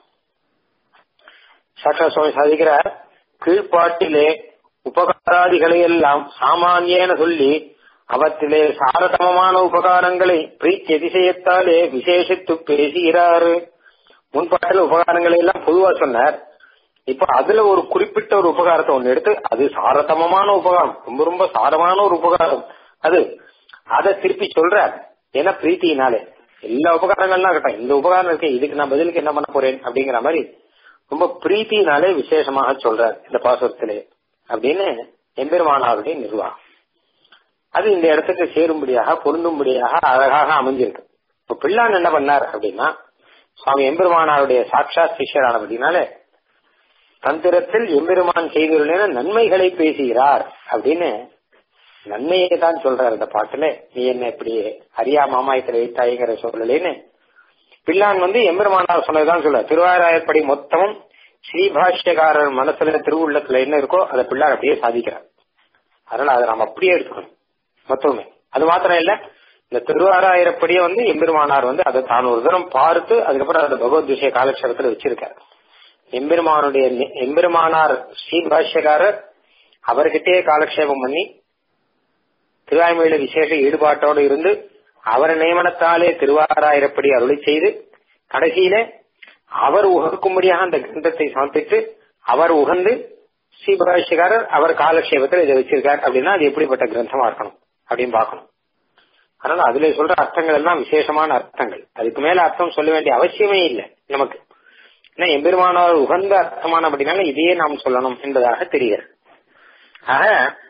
சாட்சா சுவாமி சாதிக்கிற கீழ்ப்பாட்டிலே உபகாராதிகளை எல்லாம் சாமானியன சொல்லி அவற்றிலே சாரதமமான உபகாரங்களை பிரீத்தி அதிசயத்தாலே விசேஷித்து பேசுகிறாரு முன்பாட்டில் உபகாரங்களை எல்லாம் பொதுவா சொன்னார் இப்ப அதுல ஒரு குறிப்பிட்ட ஒரு உபகாரத்தை ஒண்ணு எடுத்து அது சாரதமமான உபகாரம் ரொம்ப ரொம்ப சாரமான ஒரு உபகாரம் அது அதை திருப்பி சொல்ற ஏன்னா பிரீத்தினாலே எல்லா உபகாரங்கள்லாம் இருக்கட்டும் இந்த உபகாரம் இருக்கு இதுக்கு நான் பதிலுக்கு என்ன பண்ண போறேன் அப்படிங்கிற மாதிரி ரொம்ப பிரீத்தினாலே விசேஷமாக சொல்றார் இந்த பாசுரத்திலே அப்படின்னு எம்பெருமானாருடைய நிர்வாகம் அது இந்த இடத்துக்கு சேரும்படியாக பொருந்தும்படியாக அழகாக அமைஞ்சிருக்கு இப்ப பிள்ளான் என்ன பண்ணார் அப்படின்னா சுவாமி எம்பெருமானாருடைய சாட்சாத் சிஷ்யரானபடினாலே தந்திரத்தில் எம்பெருமான் செய்துள்ள நன்மைகளை பேசுகிறார் அப்படின்னு நன்மையை தான் சொல்றார் இந்த பாட்டுல நீ என்ன இப்படி அரியா மாமாயத்தில் வைத்தாய்ங்கிற சொல்லலேன்னு பிள்ளான் வந்து எம்பெருமானார் சொன்னதுதான் சொல்ற திருவாராயப்படி மொத்தமும் ஸ்ரீபாஷ்யக்காரர் மனசுல திருவுள்ளத்துல என்ன இருக்கோ அதை பிள்ளார் அப்படியே சாதிக்கிறார் அதனால அதை நாம் அப்படியே எடுத்துக்கணும் மொத்தமே அது மாத்திரம் இல்ல இந்த திருவாராயிரப்படியே வந்து எம்பெருமானார் வந்து அதை தான் ஒரு தரம் பார்த்து அதுக்கப்புறம் அதை பகவத் விஷய காலக்ஷேபத்துல வச்சிருக்காரு எம்பெருமானுடைய எம்பெருமானார் ஸ்ரீபாஷ்யக்காரர் அவர்கிட்டயே காலக்ஷேபம் பண்ணி திருவாய்மொழியில விசேஷ ஈடுபாட்டோடு இருந்து அவர் நியமனத்தாலே திருவாராயிரப்படி அருளை செய்து கடைசியில அவர் உகக்கும்படியாக அந்த கிரந்தத்தை சமர்ப்பித்து அவர் உகந்து ஸ்ரீபாஷ்யக்காரர் அவர் காலக்ஷேபத்தில் இதை வச்சிருக்கார் அப்படின்னா அது எப்படிப்பட்ட கிரந்தமா இருக்கணும் அப்படின்னு பார்க்கணும் அதனால அதுல சொல்ற அர்த்தங்கள் எல்லாம் விசேஷமான அர்த்தங்கள் அதுக்கு மேல அர்த்தம் சொல்ல வேண்டிய அவசியமே இல்லை நமக்கு ஏன்னா எம்பெருமானார் உகந்த அர்த்தமானபடினால இதையே நாம் சொல்லணும் என்பதாக தெரிகிறது ஆக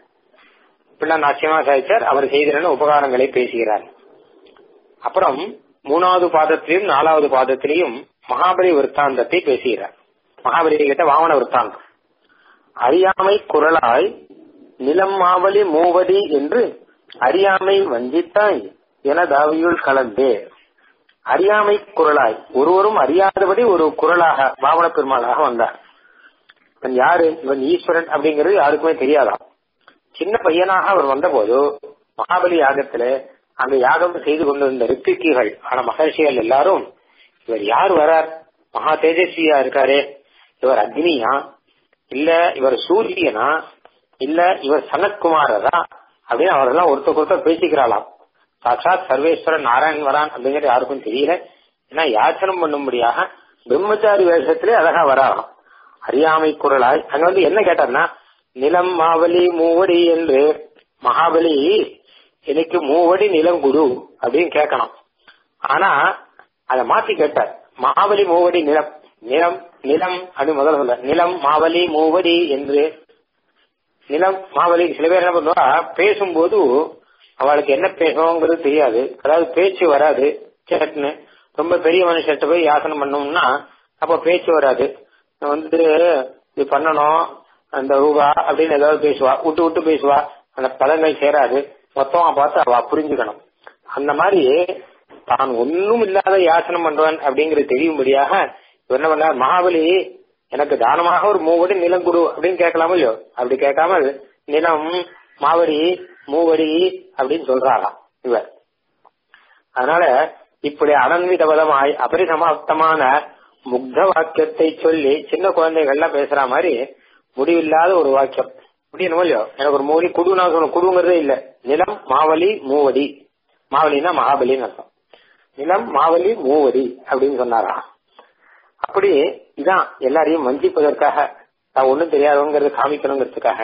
பிள்ளை நாச்சியமா சாதிச்சார் அவர் செய்திருந்த உபகாரங்களை பேசுகிறார் அப்புறம் மூணாவது பாதத்திலையும் நாலாவது பாதத்திலையும் மகாபலி விற்த்தாந்தத்தை பேசுகிறார் மகாபலி கிட்ட வாமன விற்த்தாந்தம் அறியாமை குரலாய் நிலம் மாவலி மூவடி என்று அறியாமை வஞ்சித்தாய் என தாவியுள் கலந்தே அறியாமை குரலாய் ஒருவரும் அறியாதபடி ஒரு குரலாக வாமன பெருமாளாக வந்தார் இவன் யாரு இவன் ஈஸ்வரன் அப்படிங்கிறது யாருக்குமே தெரியாதாம் சின்ன பையனாக அவர் வந்தபோது மகாபலி யாகத்துல அங்க யாகம் செய்து கொண்டிருந்த ரித்திகிகள் ஆன மகர்ஷிகள் எல்லாரும் இவர் யார் வரார் மகா தேஜஸ்வியா இருக்காரு இவர் அக்னியா இல்ல இவர் சூரியனா இல்ல இவர் சனத்குமாரரா அப்படின்னு அவரெல்லாம் ஒருத்தருக்கு ஒருத்தர் பேசிக்கிறாளாம் சாட்சாத் சர்வேஸ்வரன் நாராயண் வரான் அப்படிங்கிறது யாருக்கும் தெரியல ஏன்னா யாச்சனம் பண்ணும்படியாக பிரம்மச்சாரி வேஷத்திலே அழகா வராலாம் அறியாமை குரலாய் அங்க வந்து என்ன கேட்டார்னா நிலம் மாவலி மூவடி என்று மகாபலி எனக்கு மூவடி நிலம் குரு அப்படின்னு கேட்கணும் ஆனா அதை மாத்தி கேட்டார் மகாபலி மூவடி நிலம் நிலம் நிலம் அப்படி முதல்ல சொல்ல நிலம் மாவலி மூவடி என்று நிலம் மாவலி சில பேர் என்ன பண்ணுவா பேசும்போது அவளுக்கு என்ன பேசணுங்கிறது தெரியாது அதாவது பேச்சு வராது சேட்டுன்னு ரொம்ப பெரிய மனுஷர்கிட்ட போய் யாசனம் பண்ணோம்னா அப்ப பேச்சு வராது வந்து இது பண்ணணும் அந்த ரூபா அப்படின்னு ஏதாவது பேசுவா விட்டு விட்டு பேசுவா அந்த பதங்கள் சேராது மொத்தமா பார்த்து அவ புரிஞ்சுக்கணும் அந்த மாதிரி தான் ஒன்னும் இல்லாத யாசனம் பண்றவன் அப்படிங்கிறது தெரியும்படியாக என்ன பண்ணார் மகாபலி எனக்கு தானமாக ஒரு மூவடி நிலம் கொடு அப்படின்னு கேட்கலாமோ இல்லையோ அப்படி கேட்காமல் நிலம் மாவடி மூவடி அப்படின்னு சொல்றாராம் இவர் அதனால இப்படி அனன்விதபதமாய் அபரிசமாப்தமான முக்த வாக்கியத்தை சொல்லி சின்ன குழந்தைகள்லாம் பேசுற மாதிரி முடிவில்லாத ஒரு வாக்கியம் முடியணுமோ இல்லையோ எனக்கு ஒரு மூவடி குடு நான் சொல்லணும் குடுங்கிறதே இல்ல நிலம் மாவலி மூவடி மாவலின்னா மகாபலின்னு அர்த்தம் நிலம் மாவலி மூவடி அப்படின்னு சொன்னாரா அப்படி இதான் எல்லாரையும் வஞ்சிப்பதற்காக நான் ஒண்ணும் தெரியாதவங்கிறது காமிக்கணுங்கிறதுக்காக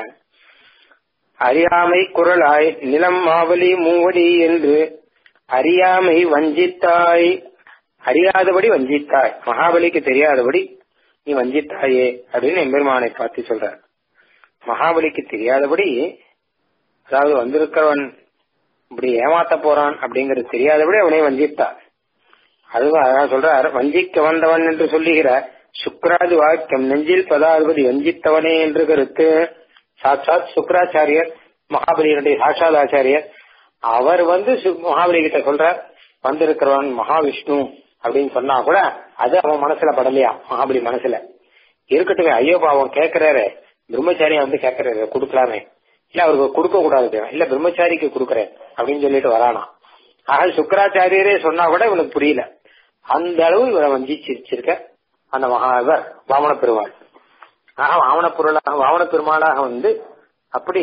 அறியாமை குரலாய் நிலம் மாவலி மூவடி என்று அறியாமை வஞ்சித்தாய் அறியாதபடி வஞ்சித்தாய் மகாபலிக்கு தெரியாதபடி நீ வஞ்சித்தாயே அப்படின்னு எம்பெருமானை பார்த்து சொல்ற மகாபலிக்கு தெரியாதபடி அதாவது வந்திருக்கிறவன் இப்படி ஏமாத்த போறான் அப்படிங்கறது தெரியாதபடி அவனை வஞ்சித்தான் அதுவும் அதான் சொல்றார் வஞ்சிக்க வந்தவன் என்று சொல்லுகிற சுக்ராது வாக்கியம் நெஞ்சில் பதாதிபதி வஞ்சித்தவனே என்று கருத்து சாட்சாத் சுக்ராச்சாரியர் மகாபலியினுடைய சாட்சாத் ஆச்சாரியர் அவர் வந்து மகாபலி கிட்ட சொல்றார் வந்திருக்கிறவன் மகாவிஷ்ணு அப்படின்னு சொன்னா கூட அது அவன் மனசுல படலையா மகாபலி மனசுல இருக்கட்டுமே ஐயோ பாவம் கேட்கிறாரு பிரம்மச்சாரியா வந்து கேட்கறாரு கொடுக்கலாமே இல்ல அவருக்கு கொடுக்க கூடாது இல்ல பிரம்மச்சாரிக்கு கொடுக்கறேன் அப்படின்னு சொல்லிட்டு வரானா ஆக சுக்கராச்சாரியரே சொன்னா கூட இவனுக்கு புரியல அந்த அளவு இவனை வஞ்சிச்சிருக்க அந்த மகா இவர் வாமன பெருமாள் ஆக வாமன பொருளாக வாமன பெருமாளாக வந்து அப்படி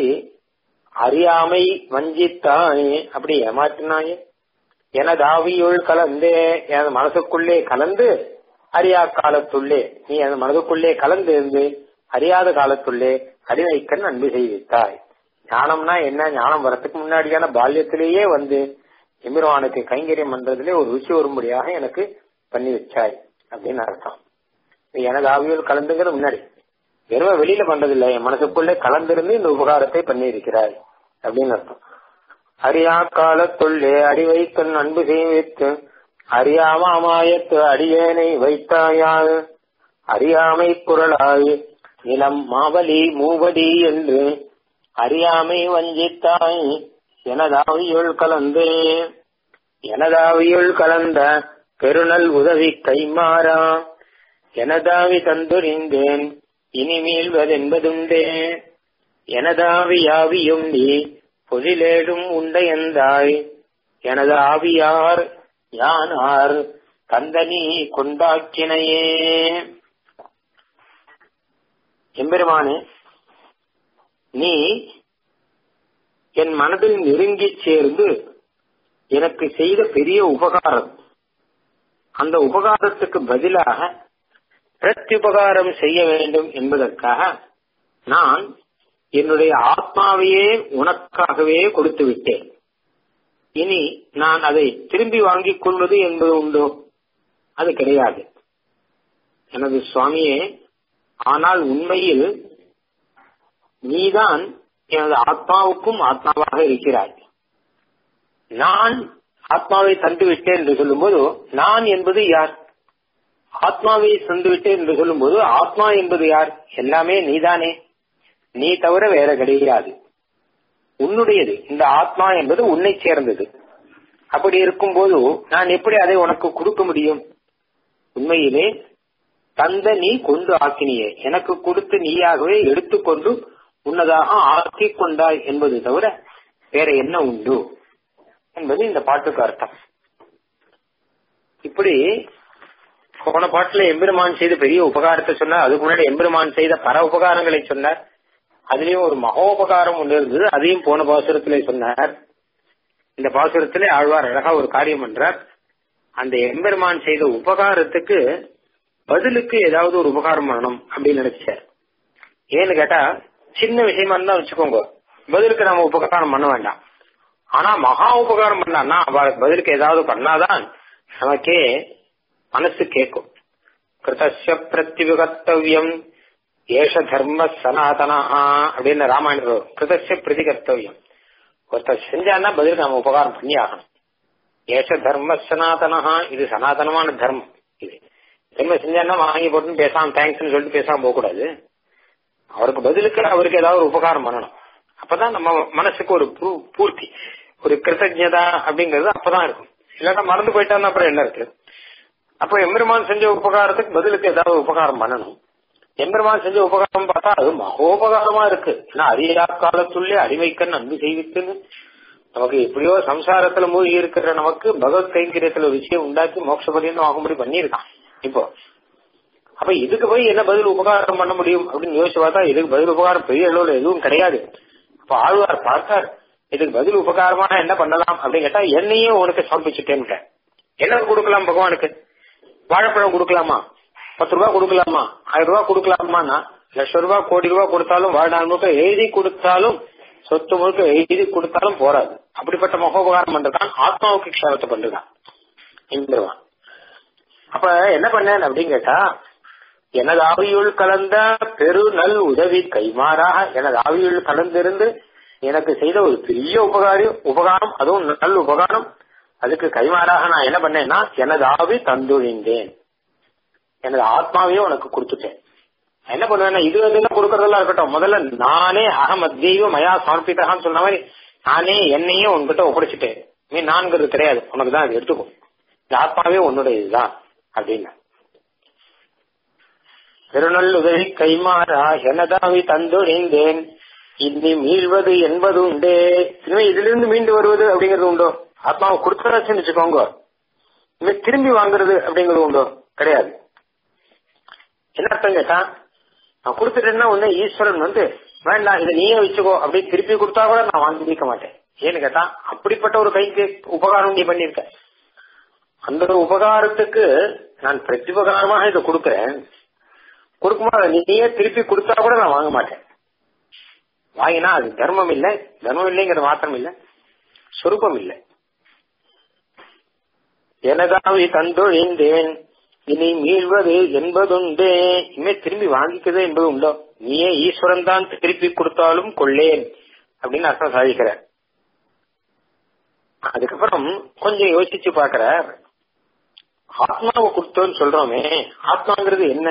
அறியாமை வஞ்சித்தானே அப்படி ஏமாற்றினாயே எனது ஆவியுள் கலந்தே எனது மனசுக்குள்ளே கலந்து அறியா காலத்துள்ளே நீ எனது மனதுக்குள்ளே கலந்து இருந்து அறியாத காலத்துள்ளே அறிவைக்கண் அன்பு செய்வித்தாய் ஞானம்னா என்ன ஞானம் வரத்துக்கு முன்னாடியான பால்யத்திலேயே வந்து எமிர்வானுக்கு கைங்கரியம் பண்றதுல ஒரு ருச்சி வரும்படியாக எனக்கு பண்ணி வச்சாய் அப்படின்னு அர்த்தம் எனது ஆவியுள் கலந்துங்கிறது முன்னாடி வெறும் வெளியில பண்றதில்லை என் மனசுக்குள்ளே கலந்திருந்து இந்த உபகாரத்தை பண்ணி இருக்கிறாய் அப்படின்னு அர்த்தம் அறியா காலத்துள்ளே அறிவைக்கண் அன்பு செய்வித்து அறியாமாயத்து அடியேனை வைத்தாயால் அறியாமை குரலாய் நிலம் மாவலி மூவடி என்று அறியாமை வஞ்சித்தாய் எனதாவியுள் கலந்தே எனதாவியுள் கலந்த பெருநல் உதவி கைமாறா எனதாவி தந்துரிந்தேன் இனி மீள்வதென்பதுண்டே எனதாவி யாவியும் நீ பொதிலேடும் உண்டையந்தாய் எனது ஆவியார் யானார் கந்தனி கொண்டாக்கினையே எம்பெருமானே நீ என் மனதில் நெருங்கி சேர்ந்து எனக்கு செய்த பெரிய உபகாரம் அந்த உபகாரத்துக்கு பதிலாக பிரத்யுபகாரம் செய்ய வேண்டும் என்பதற்காக நான் என்னுடைய ஆத்மாவையே உனக்காகவே கொடுத்து விட்டேன் இனி நான் அதை திரும்பி வாங்கிக் கொள்வது என்பது உண்டோ அது கிடையாது எனது சுவாமியே ஆனால் உண்மையில் நீதான் எனது ஆத்மாவுக்கும் ஆத்மாவாக இருக்கிறாய் நான் ஆத்மாவை தந்து விட்டேன் என்று சொல்லும்போது நான் என்பது யார் ஆத்மாவை தந்து விட்டேன் என்று சொல்லும்போது ஆத்மா என்பது யார் எல்லாமே நீதானே நீ தவிர வேற கிடையாது உன்னுடையது இந்த ஆத்மா என்பது உன்னை சேர்ந்தது அப்படி இருக்கும்போது நான் எப்படி அதை உனக்கு கொடுக்க முடியும் உண்மையிலே தந்த நீ கொண்டு ஆக்கினியே எனக்கு கொடுத்து நீயாகவே எடுத்துக்கொண்டு உன்னதாக ஆக்கிக் கொண்டாய் என்பது தவிர வேற என்ன உண்டு என்பது இந்த பாட்டுக்கு அர்த்தம் இப்படி போன பாட்டுல எம்பெருமான் செய்த பெரிய உபகாரத்தை சொன்னார் அதுக்கு முன்னாடி எம்பெருமான் செய்த பல உபகாரங்களை சொன்னார் அதுலயும் ஒரு மகோபகாரம் ஒன்று இருந்தது அதையும் போன பாசுரத்திலே சொன்னார் இந்த பாசுரத்திலே ஆழ்வார் அழகா ஒரு காரியம் பண்றார் அந்த எம்பெருமான் செய்த உபகாரத்துக்கு பதிலுக்கு ஏதாவது ஒரு உபகாரம் பண்ணணும் அப்படின்னு நினைச்சார் ஏன்னு கேட்டா சின்ன விஷயமா இருந்தா வச்சுக்கோங்க பதிலுக்கு நம்ம உபகாரம் பண்ண வேண்டாம் ஆனா மகா உபகாரம் பண்ணான்னா அவளுக்கு பதிலுக்கு ஏதாவது பண்ணாதான் நமக்கே மனசு கேட்கும் கிருதஸ்ய பிரத்யுகர்த்தவியம் ஏஷ தர்ம சனாதனா அப்படின்னு ராமாயணம் கிருதஸ்ய பிரதிகர்த்தவியம் ஒருத்தர் செஞ்சான்னா பதிலுக்கு நம்ம உபகாரம் பண்ணி ஆகணும் ஏஷ தர்ம சனாதனா இது சனாதனமான தர்மம் இது தர்மம் செஞ்சான்னா வாங்கி போட்டு பேசாம தேங்க்ஸ்னு சொல்லிட்டு பேசாம போக கூடாது அவருக்கு பதிலுக்கு அவருக்கு ஏதாவது ஒரு உபகாரம் பண்ணணும் அப்பதான் நம்ம மனசுக்கு ஒரு பூர்த்தி ஒரு கிருத்தஜதா அப்படிங்கறது அப்பதான் இருக்கும் இல்லாட்டா மறந்து போயிட்டான்னா அப்புறம் என்ன இருக்கு அப்போ எம்பெருமான் செஞ்ச உபகாரத்துக்கு பதிலுக்கு ஏதாவது உபகாரம் பண்ணணும் எம்பெருமான் செஞ்ச உபகாரம் பார்த்தா அது மகோபகாரமா இருக்கு ஏன்னா அரியா காலத்துள்ளே அடிமைக்கண் அன்பு செய்வித்துன்னு நமக்கு எப்படியோ சம்சாரத்துல மூழ்கி இருக்கிற நமக்கு பகவத் கைங்கரியத்துல ஒரு விஷயம் உண்டாக்கி மோட்சபதியம் ஆகும்படி பண்ணியிருக்கான் இப்போ அப்ப இதுக்கு போய் என்ன பதில் உபகாரம் பண்ண முடியும் அப்படின்னு யோசிச்சு பார்த்தா இதுக்கு பதில் உபகாரம் பெரிய அளவுல எதுவும் கிடையாது அப்ப ஆழ்வார் பார்த்தார் இதுக்கு பதில் உபகாரமா என்ன பண்ணலாம் அப்படின்னு கேட்டா என்னையும் உனக்கு சமர்ப்பிச்சுட்டேன்னு என்ன கொடுக்கலாம் பகவானுக்கு வாழைப்பழம் கொடுக்கலாமா பத்து ரூபாய் கொடுக்கலாமா ஆயிரம் ரூபாய் கொடுக்கலாமான்னா லட்சம் ரூபாய் கோடி ரூபாய் கொடுத்தாலும் வாழ்நாள் முழுக்க எழுதி கொடுத்தாலும் சொத்து முழுக்க எழுதி கொடுத்தாலும் போறாது அப்படிப்பட்ட மகோபகாரம் பண்றதான் ஆத்மாவுக்கு க்ஷேமத்தை பண்றதான் இந்திரவான் அப்ப என்ன பண்ணேன் அப்படின்னு கேட்டா எனது ஆவியுள் கலந்த பெரு நல் உதவி கைமாறாக எனது ஆவியுள் கலந்திருந்து எனக்கு செய்த ஒரு பெரிய உபகாரி உபகாரம் அதுவும் நல் உபகாரம் அதுக்கு கைமாறாக நான் என்ன பண்ணேன்னா எனது ஆவி தந்துழிந்தேன் எனது ஆத்மாவையே உனக்கு கொடுத்துட்டேன் என்ன பண்ணுவேன்னா இது இதெல்லாம் கொடுக்கறதெல்லாம் இருக்கட்டும் முதல்ல நானே அகமத் தெய்வ மயா சமர்ப்பித்தகான்னு சொன்ன மாதிரி நானே என்னையே உன்கிட்ட ஒப்படைச்சிட்டேன் நீ நான்கிறது கிடையாது உனக்கு தான் அது எடுத்துக்கும் இந்த ஆத்மாவே உன்னுடைய இதுதான் அப்படின்னு திருநல் உதவி கைமாறா எனதாவி தந்துழிந்தேன் இனி மீள்வது என்பது உண்டே இனிமே இதுல இருந்து மீண்டு வருவது அப்படிங்கிறது உண்டோ ஆத்மாவை கொடுத்தாச்சுன்னு வச்சுக்கோங்க இனிமே திரும்பி வாங்குறது அப்படிங்கிறது உண்டோ கிடையாது என்ன அர்த்தம் கேட்டா நான் கொடுத்துட்டேன்னா உடனே ஈஸ்வரன் வந்து வேண்டாம் இதை நீயே வச்சுக்கோ அப்படி திருப்பி கொடுத்தா கூட நான் வாங்கி மாட்டேன் ஏன்னு கேட்டா அப்படிப்பட்ட ஒரு கைக்கு உபகாரம் நீ பண்ணிருக்க அந்த ஒரு உபகாரத்துக்கு நான் பிரத்யுபகாரமாக இதை கொடுக்கறேன் கொடுக்கும்போது நீயே திருப்பி கொடுத்தா கூட நான் வாங்க மாட்டேன் வாங்கினா அது தர்மம் இல்லை தர்மம் இல்லைங்கிறது மாத்திரம் இல்லை சொரூபம் இல்லை எனதாவி தந்தொழிந்தேன் இனி மீள்வது என்பதுண்டே இனிமே திரும்பி வாங்கிக்கிறது என்பது உண்டோ நீயே ஈஸ்வரன் தான் திருப்பி கொடுத்தாலும் கொள்ளேன் அப்படின்னு அர்த்தம் சாதிக்கிற அதுக்கப்புறம் கொஞ்சம் யோசிச்சு பாக்குற ஆத்மாவை கொடுத்தோன்னு சொல்றோமே ஆத்மாங்கிறது என்ன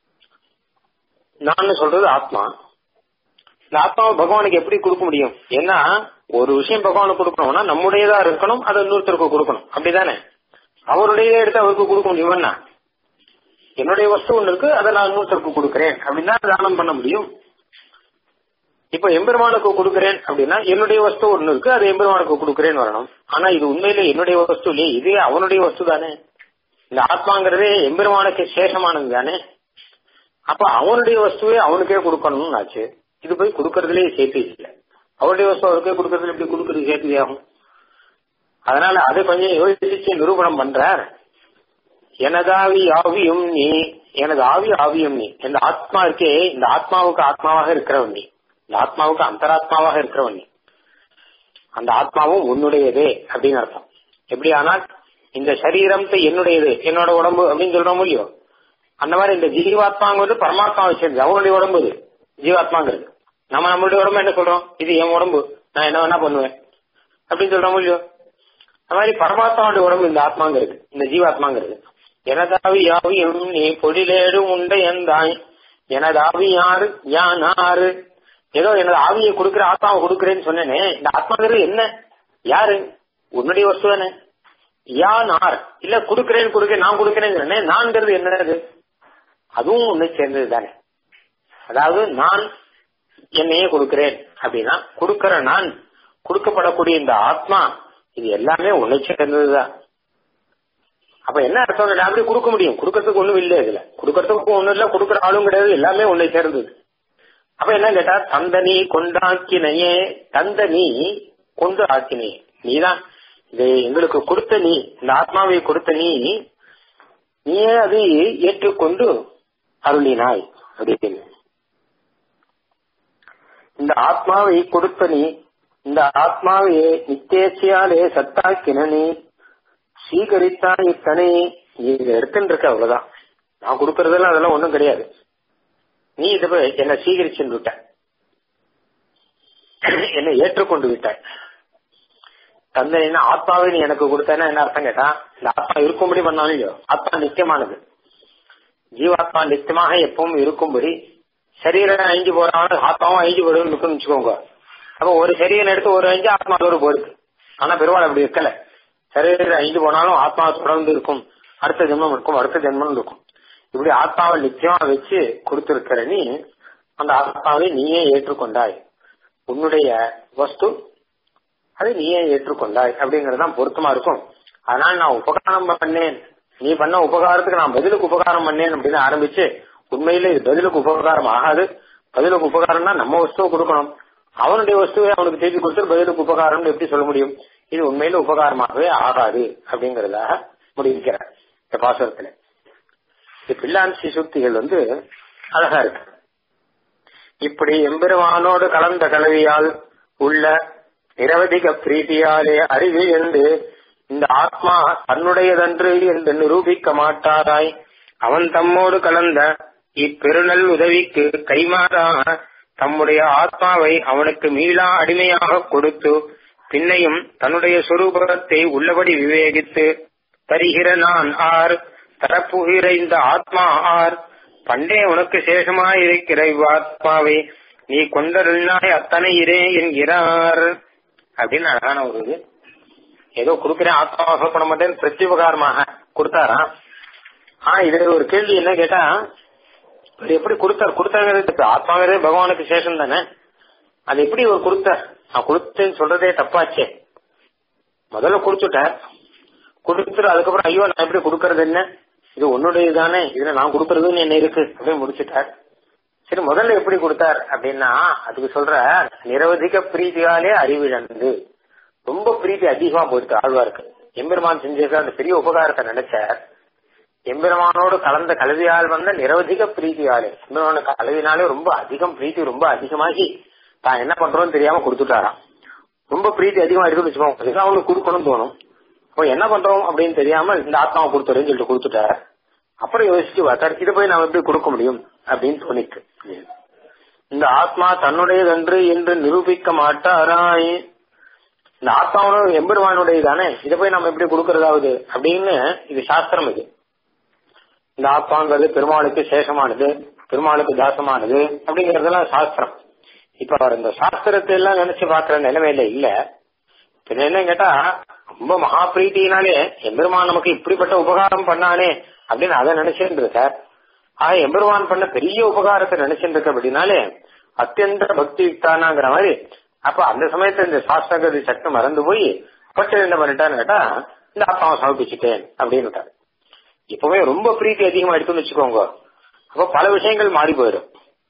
நான் சொல்றது ஆத்மா இந்த ஆத்மாவை பகவானுக்கு எப்படி கொடுக்க முடியும் ஏன்னா ஒரு விஷயம் பகவானுக்கு கொடுக்கணும்னா நம்முடையதா இருக்கணும் அதை இன்னொருத்தருக்கு கொடுக்கணும் அப்படிதானே அவருடைய எடுத்து அவருக்கு கொடுக்க முடியும்னா என்னுடைய வஸ்து ஒண்ணு இருக்கு அதை நான் இன்னொருத்தருக்கு கொடுக்கறேன் அப்படின்னா தானம் பண்ண முடியும் இப்ப எம்பெருமானுக்கு கொடுக்கறேன் அப்படின்னா என்னுடைய வஸ்து ஒண்ணு இருக்கு அது எம்பெருமானுக்கு கொடுக்கறேன்னு வரணும் ஆனா இது உண்மையிலே என்னுடைய வஸ்து இல்லையே இதே அவனுடைய வஸ்து தானே இந்த ஆத்மாங்கிறதே எம்பெருமானுக்கு சேஷமானது தானே அப்ப அவனுடைய வஸ்துவே அவனுக்கே கொடுக்கணும்னு ஆச்சு இது போய் கொடுக்கறதுலயே சேர்த்து இல்லை அவருடைய வஸ்து அவருக்கே கொடுக்கறதுல எப்படி கொடுக்கறது சேர்த்து ஆகும் அதனால அதை கொஞ்சம் யோசிச்சு நிரூபணம் பண்றார் எனதாவி ஆவியும் நீ எனது ஆவி ஆவியும் நீ இந்த ஆத்மா இருக்கே இந்த ஆத்மாவுக்கு ஆத்மாவாக இருக்கிறவன் நீ இந்த ஆத்மாவுக்கு அந்தராத்மாவாக இருக்கிறவன் நீ அந்த ஆத்மாவும் உன்னுடையதே அப்படின்னு அர்த்தம் எப்படி ஆனால் இந்த சரீரம் என்னுடையது என்னோட உடம்பு அப்படின்னு சொல்றோம் இல்லையோ அந்த மாதிரி இந்த ஜீவாத்மாங்கிறது பரமாத்மாவை சேர்ந்து அவனுடைய உடம்பு இது ஜீவாத்மாங்கிறது நம்ம நம்மளுடைய உடம்பு என்ன சொல்றோம் இது என் உடம்பு நான் என்ன வேணா பண்ணுவேன் அப்படின்னு சொல்றோம் இல்லையோ அந்த மாதிரி பரமாத்மாவுடைய உடம்பு இந்த ஆத்மாங்கிறது இந்த ஜீவாத்மாங்கிறது எனதாவி யாவியும் நீ பொடிலேடும் உண்ட எந்தாய் எனதாவி யாரு யான் ஆறு ஏதோ எனது ஆவியை கொடுக்கிற ஆத்மாவை கொடுக்கிறேன்னு சொன்னேனே இந்த ஆத்மாங்கிறது என்ன யாரு உன்னுடைய வஸ்து தானே யான் ஆர் இல்ல கொடுக்கிறேன்னு கொடுக்க நான் கொடுக்கிறேன்னு நான்கிறது என்னது அதுவும் ஒண்ணு சேர்ந்தது தானே அதாவது நான் என்னையே கொடுக்கிறேன் அப்படின்னா கொடுக்கிற நான் கொடுக்கப்படக்கூடிய இந்த ஆத்மா இது எல்லாமே ஒண்ணு சேர்ந்ததுதான் அப்ப என்ன அர்த்தம் அப்படி கொடுக்க முடியும் கொடுக்கறதுக்கு ஒண்ணும் இல்லை இதுல கொடுக்கறதுக்கு ஒண்ணும் இல்ல கொடுக்கற ஆளும் கிடையாது எல்லாமே ஒண்ணு சேர்ந்தது அப்ப என்ன கேட்டா தந்தனி கொண்டாக்கினையே தந்த நீ கொண்டு ஆக்கினே நீதான் இது எங்களுக்கு கொடுத்த நீ இந்த ஆத்மாவை கொடுத்த நீ நீயே அதை ஏற்றுக்கொண்டு அருளினாய் அப்படின்னு இந்த ஆத்மாவை கொடுத்த நீ இந்த ஆத்மாவையே நித்தேச்சியாலே சத்தாக்கின நீ சீகரித்தாய் இத்தனை நீ இதை எடுத்துட்டு இருக்க அவ்வளவுதான் நான் கொடுக்கறதெல்லாம் அதெல்லாம் ஒண்ணும் கிடையாது நீ இதை என்ன சீகரிச்சுன்னு விட்ட என்னை ஏற்றுக்கொண்டு விட்டாய் தந்தைன்னா ஆத்மாவை நீ எனக்கு கொடுத்தேன்னா என்ன அர்த்தம் கேட்டா இந்த ஆத்மா இருக்கும்படி பண்ணாலும் இல்லையோ ஆத்மா நித்தியமானது ஜீவாத்மா நித்தியமாக எப்பவும் இருக்கும்படி சரீரம் அழிஞ்சு போறாலும் ஆத்மாவும் அழிஞ்சு போடுன்னு இருக்குன்னு வச்சுக்கோங்க அப்ப ஒரு சரீரம் எடுத்து ஒரு அஞ்சு ஆத்மா ஒரு போயிருக்கு ஆனா பெருவாள் அப்படி இருக்கல சரீரம் அழிஞ்சு போனாலும் ஆத்மா தொடர்ந்து இருக்கும் அடுத்த ஜென்மம் இருக்கும் அடுத்த ஜென்மம் இருக்கும் இப்படி ஆத்மாவை நிச்சயமா வச்சு கொடுத்திருக்கிற நீ அந்த ஆத்மாவை நீயே ஏற்றுக்கொண்டாய் உன்னுடைய வஸ்து அதை நீயே ஏற்றுக்கொண்டாய் அப்படிங்கறது தான் பொருத்தமா இருக்கும் அதனால நான் உபகாரம் பண்ணேன் நீ பண்ண உபகாரத்துக்கு நான் பதிலுக்கு உபகாரம் பண்ணேன் அப்படின்னு ஆரம்பிச்சு உண்மையில இது பதிலுக்கு உபகாரம் ஆகாது பதிலுக்கு உபகாரம்னா நம்ம வஸ்துவை கொடுக்கணும் அவனுடைய வஸ்துவை அவனுக்கு திருப்பி கொடுத்து பதிலுக்கு உபகாரம்னு எப்படி சொல்ல முடியும் இது உண்மையில உபகாரமாகவே ஆகாது அப்படிங்கறதாக முடிவிக்கிறார் இந்த பாசுரத்துல இந்த பிள்ளான்சி சுக்திகள் வந்து அழகா இருக்கு இப்படி எம்பெருமானோடு கலந்த கலவியால் உள்ள நிரவதிக பிரீதியாலே அறிவு என்று இந்த ஆத்மா தன்னுடையதன்று என்று நிரூபிக்க மாட்டாராய் அவன் தம்மோடு கலந்த இப்பெருநல் உதவிக்கு கைமாறாக தம்முடைய ஆத்மாவை அவனுக்கு மீளா அடிமையாக கொடுத்து பின்னையும் தன்னுடைய சொரூபத்தை உள்ளபடி விவேகித்து தருகிற நான் ஆர் தரப்புகிற இந்த ஆத்மா ஆர் பண்டே உனக்கு சேஷமாயிருக்கிற இவ்வாத்மாவை நீ கொண்டருள்னாய் அத்தனை இரே என்கிறார் அப்படின்னு அழகான ஒரு இது ஏதோ கொடுக்கிறேன் ஆத்மாவை சோப்பண மாட்டேன் பிரத்யுபகாரமாக கொடுத்தாராம் ஆனா இதுல ஒரு கேள்வி என்ன கேட்டா இவர் எப்படி கொடுத்தார் கொடுத்தாங்கிறது ஆத்மாவே பகவானுக்கு சேஷம் தானே அது எப்படி ஒரு கொடுத்தார் நான் கொடுத்தேன்னு சொல்றதே தப்பாச்சே முதல்ல கொடுத்துட்டார் கொடுத்துட்டு அதுக்கப்புறம் ஐயோ நான் எப்படி கொடுக்கறது என்ன இது உன்னுடையது தானே இதுல நான் கொடுக்கறதுன்னு என்ன இருக்கு அப்படின்னு முடிச்சுட்டார் சரி முதல்ல எப்படி கொடுத்தார் அப்படின்னா அதுக்கு சொல்ற நிரவதிக பிரீதியாலே அறிவிழந்து ரொம்ப பிரீத்தி அதிகமா போயிருக்கு ஆழ்வாருக்கு எம்பெருமான் செஞ்சிருக்க அந்த பெரிய உபகாரத்தை நினைச்சார் எம்பெருமானோடு கலந்த கல்வியால் வந்த நிரவதிக பிரீத்தியாலே எம்பெருமான கல்வினாலே ரொம்ப அதிகம் பிரீத்தி ரொம்ப அதிகமாகி தான் என்ன பண்றோம்னு தெரியாம கொடுத்துட்டாராம் ரொம்ப பிரீத்தி அதிகமா இருக்குன்னு வச்சுக்கோங்க அவனுக்கு கொடுக்கணும்னு தோணும் இப்போ என்ன பண்றோம் அப்படின்னு தெரியாம இந்த ஆத்மாவை கொடுத்துறேன்னு சொல்லிட்டு கொடுத்துட்டார் அப்புறம் யோசிச்சு பார்த்தார் இதை போய் நாம எப்படி கொடுக்க முடியும் அப்படின்னு தோணிட்டு இந்த ஆத்மா தன்னுடையதன்று என்று நிரூபிக்க மாட்டாராய் இந்த ஆத்மாவோட எம்பெருமானுடையது தானே இதை போய் நம்ம எப்படி கொடுக்கறதாவது அப்படின்னு இது சாஸ்திரம் இது இந்த ஆத்மாங்கிறது பெருமாளுக்கு சேஷமானது பெருமாளுக்கு தாசமானது அப்படிங்கறதெல்லாம் சாஸ்திரம் இப்ப அவர் இந்த சாஸ்திரத்தை எல்லாம் நினைச்சு பாக்குற நிலைமையில இல்ல பின்ன என்ன கேட்டா ரொம்ப மகா பிரீத்தினாலே எம்பெருமான் நமக்கு இப்படிப்பட்ட உபகாரம் பண்ணானே அப்படின்னு அதை நினைச்சுட்டு இருக்கார் ஆக எம்பெருமான் பண்ண பெரிய உபகாரத்தை நினைச்சுட்டு இருக்க அப்படின்னாலே அத்தியந்த பக்தி யுக்தானாங்கிற மாதிரி அப்ப அந்த சமயத்துல இந்த சாஸ்திரகதி சக்தி மறந்து போய் பட்டு என்ன பண்ணிட்டான்னு கேட்டா இந்த ஆத்மாவை சமர்ப்பிச்சுட்டேன் அப்படின்னு இப்பவே ரொம்ப பிரீத்தி அதிகமா எடுத்துன்னு வச்சுக்கோங்க அப்ப பல விஷயங்கள் மாறி போயிடும்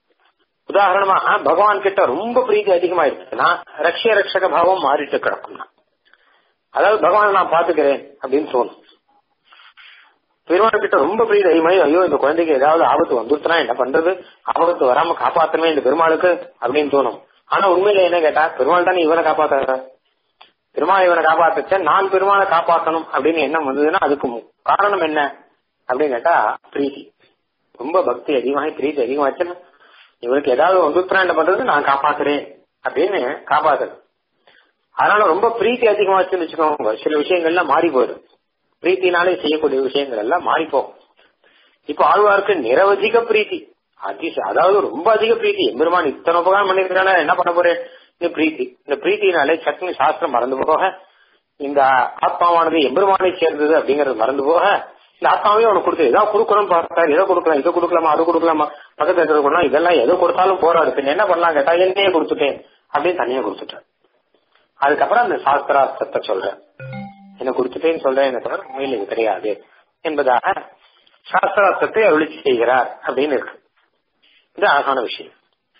உதாரணமா பகவான் கிட்ட ரொம்ப பிரீத்தி அதிகமா இருக்குன்னா ரக்ஷ ரக்ஷக பாவம் மாறிட்டு கிடக்கும்னா அதாவது பகவான் நான் பாத்துக்கிறேன் அப்படின்னு தோணும் பெருமாள் கிட்ட ரொம்ப பிரீதி அதிகமாயி ஐயோ இந்த குழந்தைக்கு ஏதாவது ஆபத்து வந்துருச்சுனா என்ன பண்றது ஆபத்து வராம காப்பாத்தணுமே இந்த பெருமாளுக்கு அப்படின்னு தோணும் ஆனா உண்மையில என்ன கேட்டா பெருமாள் தானே இவனை காப்பாத்த பெருமாள் இவனை காப்பாத்துச்ச நான் பெருமாளை காப்பாத்தணும் அப்படின்னு எண்ணம் வந்ததுன்னா அதுக்கு காரணம் என்ன அப்படின்னு கேட்டா பிரீத்தி ரொம்ப பக்தி அதிகமாகி பிரீத்தி அதிகமாச்சுன்னா இவனுக்கு ஏதாவது வந்துருச்சுனா என்ன பண்றது நான் காப்பாத்துறேன் அப்படின்னு காப்பாத்துறது அதனால ரொம்ப பிரீத்தி அதிகமாச்சுன்னு வச்சுக்கோங்க சில விஷயங்கள்லாம் மாறி போயிடும் பிரீத்தினாலே செய்யக்கூடிய விஷயங்கள் எல்லாம் மாறி போகும் இப்போ ஆழ்வாருக்கு நிரவதிக பிரீத்தி அதிச அதாவது ரொம்ப அதிக பிரீத்தி எம்பெருமான் இத்தனை உபகாரம் பண்ணிருக்கான என்ன பண்ண போறேன் இந்த பிரீத்தி இந்த பிரீத்தினாலே சட்னி சாஸ்திரம் மறந்து போக இந்த ஆத்மாவானது எம்பெருமானை சேர்ந்தது அப்படிங்கறது மறந்து போக இந்த ஆத்மாவே அவனுக்கு கொடுத்து ஏதாவது கொடுக்கணும் பார்த்தாரு எதை கொடுக்கலாம் இதை கொடுக்கலாமா அது கொடுக்கலாமா பக்கத்துல இருக்கிற கொடுக்கலாம் இதெல்லாம் எதை கொடுத்தாலும் போராடு பின்ன என்ன பண்ணலாம் கேட்டா என்னையே கொடுத்துட்டேன் அப்படின்னு தனியா கொடுத்துட்டேன் அதுக்கப்புறம் அந்த சாஸ்திரார்த்தத்தை சொல்றேன் என்ன கொடுத்துட்டேன்னு சொல்றேன் என்ன தவிர உண்மையில் இது கிடையாது என்பதாக சாஸ்திரார்த்தத்தை அருளி செய்கிறார் அப்படின்னு இருக்கு இது அழகான விஷயம்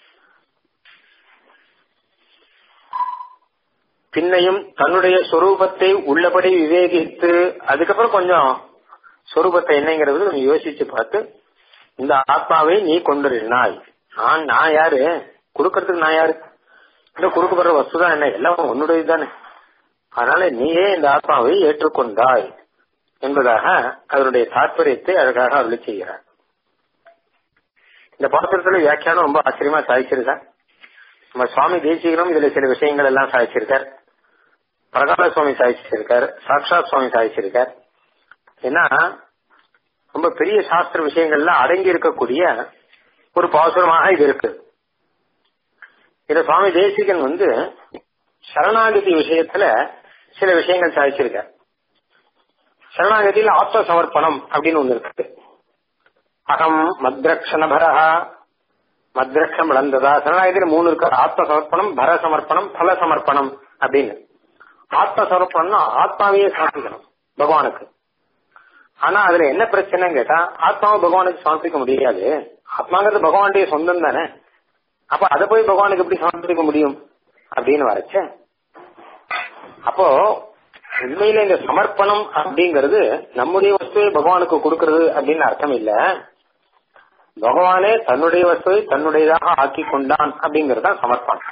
பின்னையும் தன்னுடைய சொரூபத்தை உள்ளபடி விவேகித்து அதுக்கப்புறம் கொஞ்சம் சொரூபத்தை என்னங்கிறது கொஞ்சம் யோசிச்சு பார்த்து இந்த ஆத்மாவை நீ கொண்டிருந்தாய் நான் நான் யாரு கொடுக்கறதுக்கு நான் யாரு இந்த கொடுக்கப்படுற வஸ்துதான் என்ன எல்லாம் உன்னுடைய தானே அதனால நீயே இந்த ஆத்மாவை ஏற்றுக்கொண்டாய் என்பதாக அதனுடைய தாற்பயத்தை அழகாக அருளி செய்கிறார் இந்த பாத்திரத்துல வியாக்கியானம் ரொம்ப ஆச்சரியமா சாதிச்சிருக்கா நம்ம சுவாமி தேசிகனும் இதுல சில விஷயங்கள் எல்லாம் சாதிச்சிருக்கார் பிரகால சுவாமி சாதிச்சிருக்கார் சாக்ஷாத் சுவாமி சாதிச்சிருக்கார் ஏன்னா ரொம்ப பெரிய சாஸ்திர விஷயங்கள்லாம் அடங்கி இருக்கக்கூடிய ஒரு பாசுரமாக இது இருக்கு இத சுவாமி தேசிகன் வந்து சரணாகதி விஷயத்துல சில விஷயங்கள் சாதிச்சிருக்கார் சரணாகதியில் ஆத்ம சமர்ப்பணம் அப்படின்னு ஒண்ணு இருக்கு அகம் மத்ரக்ஷணபரஹா மத்ரக்ஷம் இழந்ததா சரணாகதியில் மூணு இருக்கு ஆத்ம சமர்ப்பணம் பர சமர்ப்பணம் பல சமர்ப்பணம் அப்படின்னு ஆத்ம சமர்ப்பணம்னா ஆத்மாவையே சமர்ப்பிக்கணும் பகவானுக்கு ஆனா அதுல என்ன பிரச்சனைன்னு கேட்டா ஆத்மாவை பகவானுக்கு சமர்ப்பிக்க முடியாது ஆத்மாங்கிறது பகவானுடைய சொந்தம் தானே அப்ப அதை போய் பகவானுக்கு எப்படி சமர்ப்பிக்க முடியும் அப்படின்னு வரச்ச அப்போ உண்மையில இந்த சமர்ப்பணம் அப்படிங்கிறது நம்முடைய வஸ்துவை பகவானுக்கு கொடுக்கறது அப்படின்னு அர்த்தம் இல்ல பகவானே தன்னுடைய வஸ்துவை தன்னுடையதாக ஆக்கி கொண்டான் அப்படிங்கிறது தான் சமர்ப்பணம்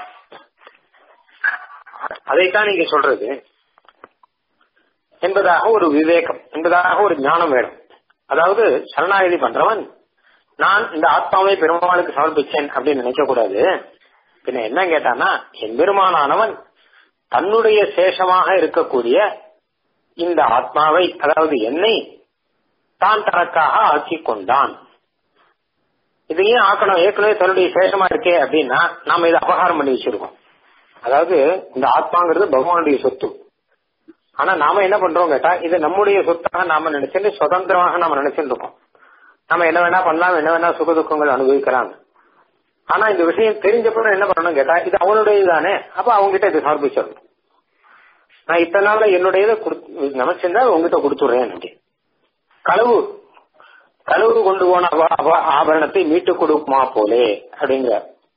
அதைத்தான் நீங்க சொல்றது என்பதாக ஒரு விவேகம் என்பதாக ஒரு ஞானம் வேணும் அதாவது சரணாகதி பண்றவன் நான் இந்த ஆத்மாவை பெருமாளுக்கு சமர்ப்பிச்சேன் அப்படின்னு நினைக்க கூடாது பின்ன என்ன கேட்டானா எம்பெருமானானவன் தன்னுடைய சேஷமாக இருக்கக்கூடிய இந்த ஆத்மாவை அதாவது என்னை தான் தனக்காக ஆக்கி கொண்டான் இதையே ஆக்கணும் ஏற்கனவே தன்னுடைய சேஷமா இருக்கே அப்படின்னா நாம இதை அபகாரம் பண்ணி வச்சிருக்கோம் அதாவது இந்த ஆத்மாங்கிறது பகவானுடைய சொத்து ஆனா நாம என்ன பண்றோம் கேட்டா இது நம்முடைய சொத்தாக நாம நினைச்சுட்டு சுதந்திரமாக நாம நினைச்சுட்டு இருக்கோம் நம்ம என்ன வேணா பண்ணலாம் என்ன வேணா சுக துக்கங்கள் அனுபவிக்கலாம் ஆனா இந்த விஷயம் தெரிஞ்சப்பறம் என்ன பண்ணணும் கேட்டா இது அவனுடைய தானே அப்ப அவங்க கிட்ட இது சமர்ப்பிச்சிடணும் நான் இத்தனை நாள்ல என்னுடையதை நினைச்சிருந்தா உங்ககிட்ட கொடுத்துடுறேன் அப்படி களவு களவு கொண்டு போன ஆபரணத்தை மீட்டு கொடுக்குமா போலே அப்படிங்கிற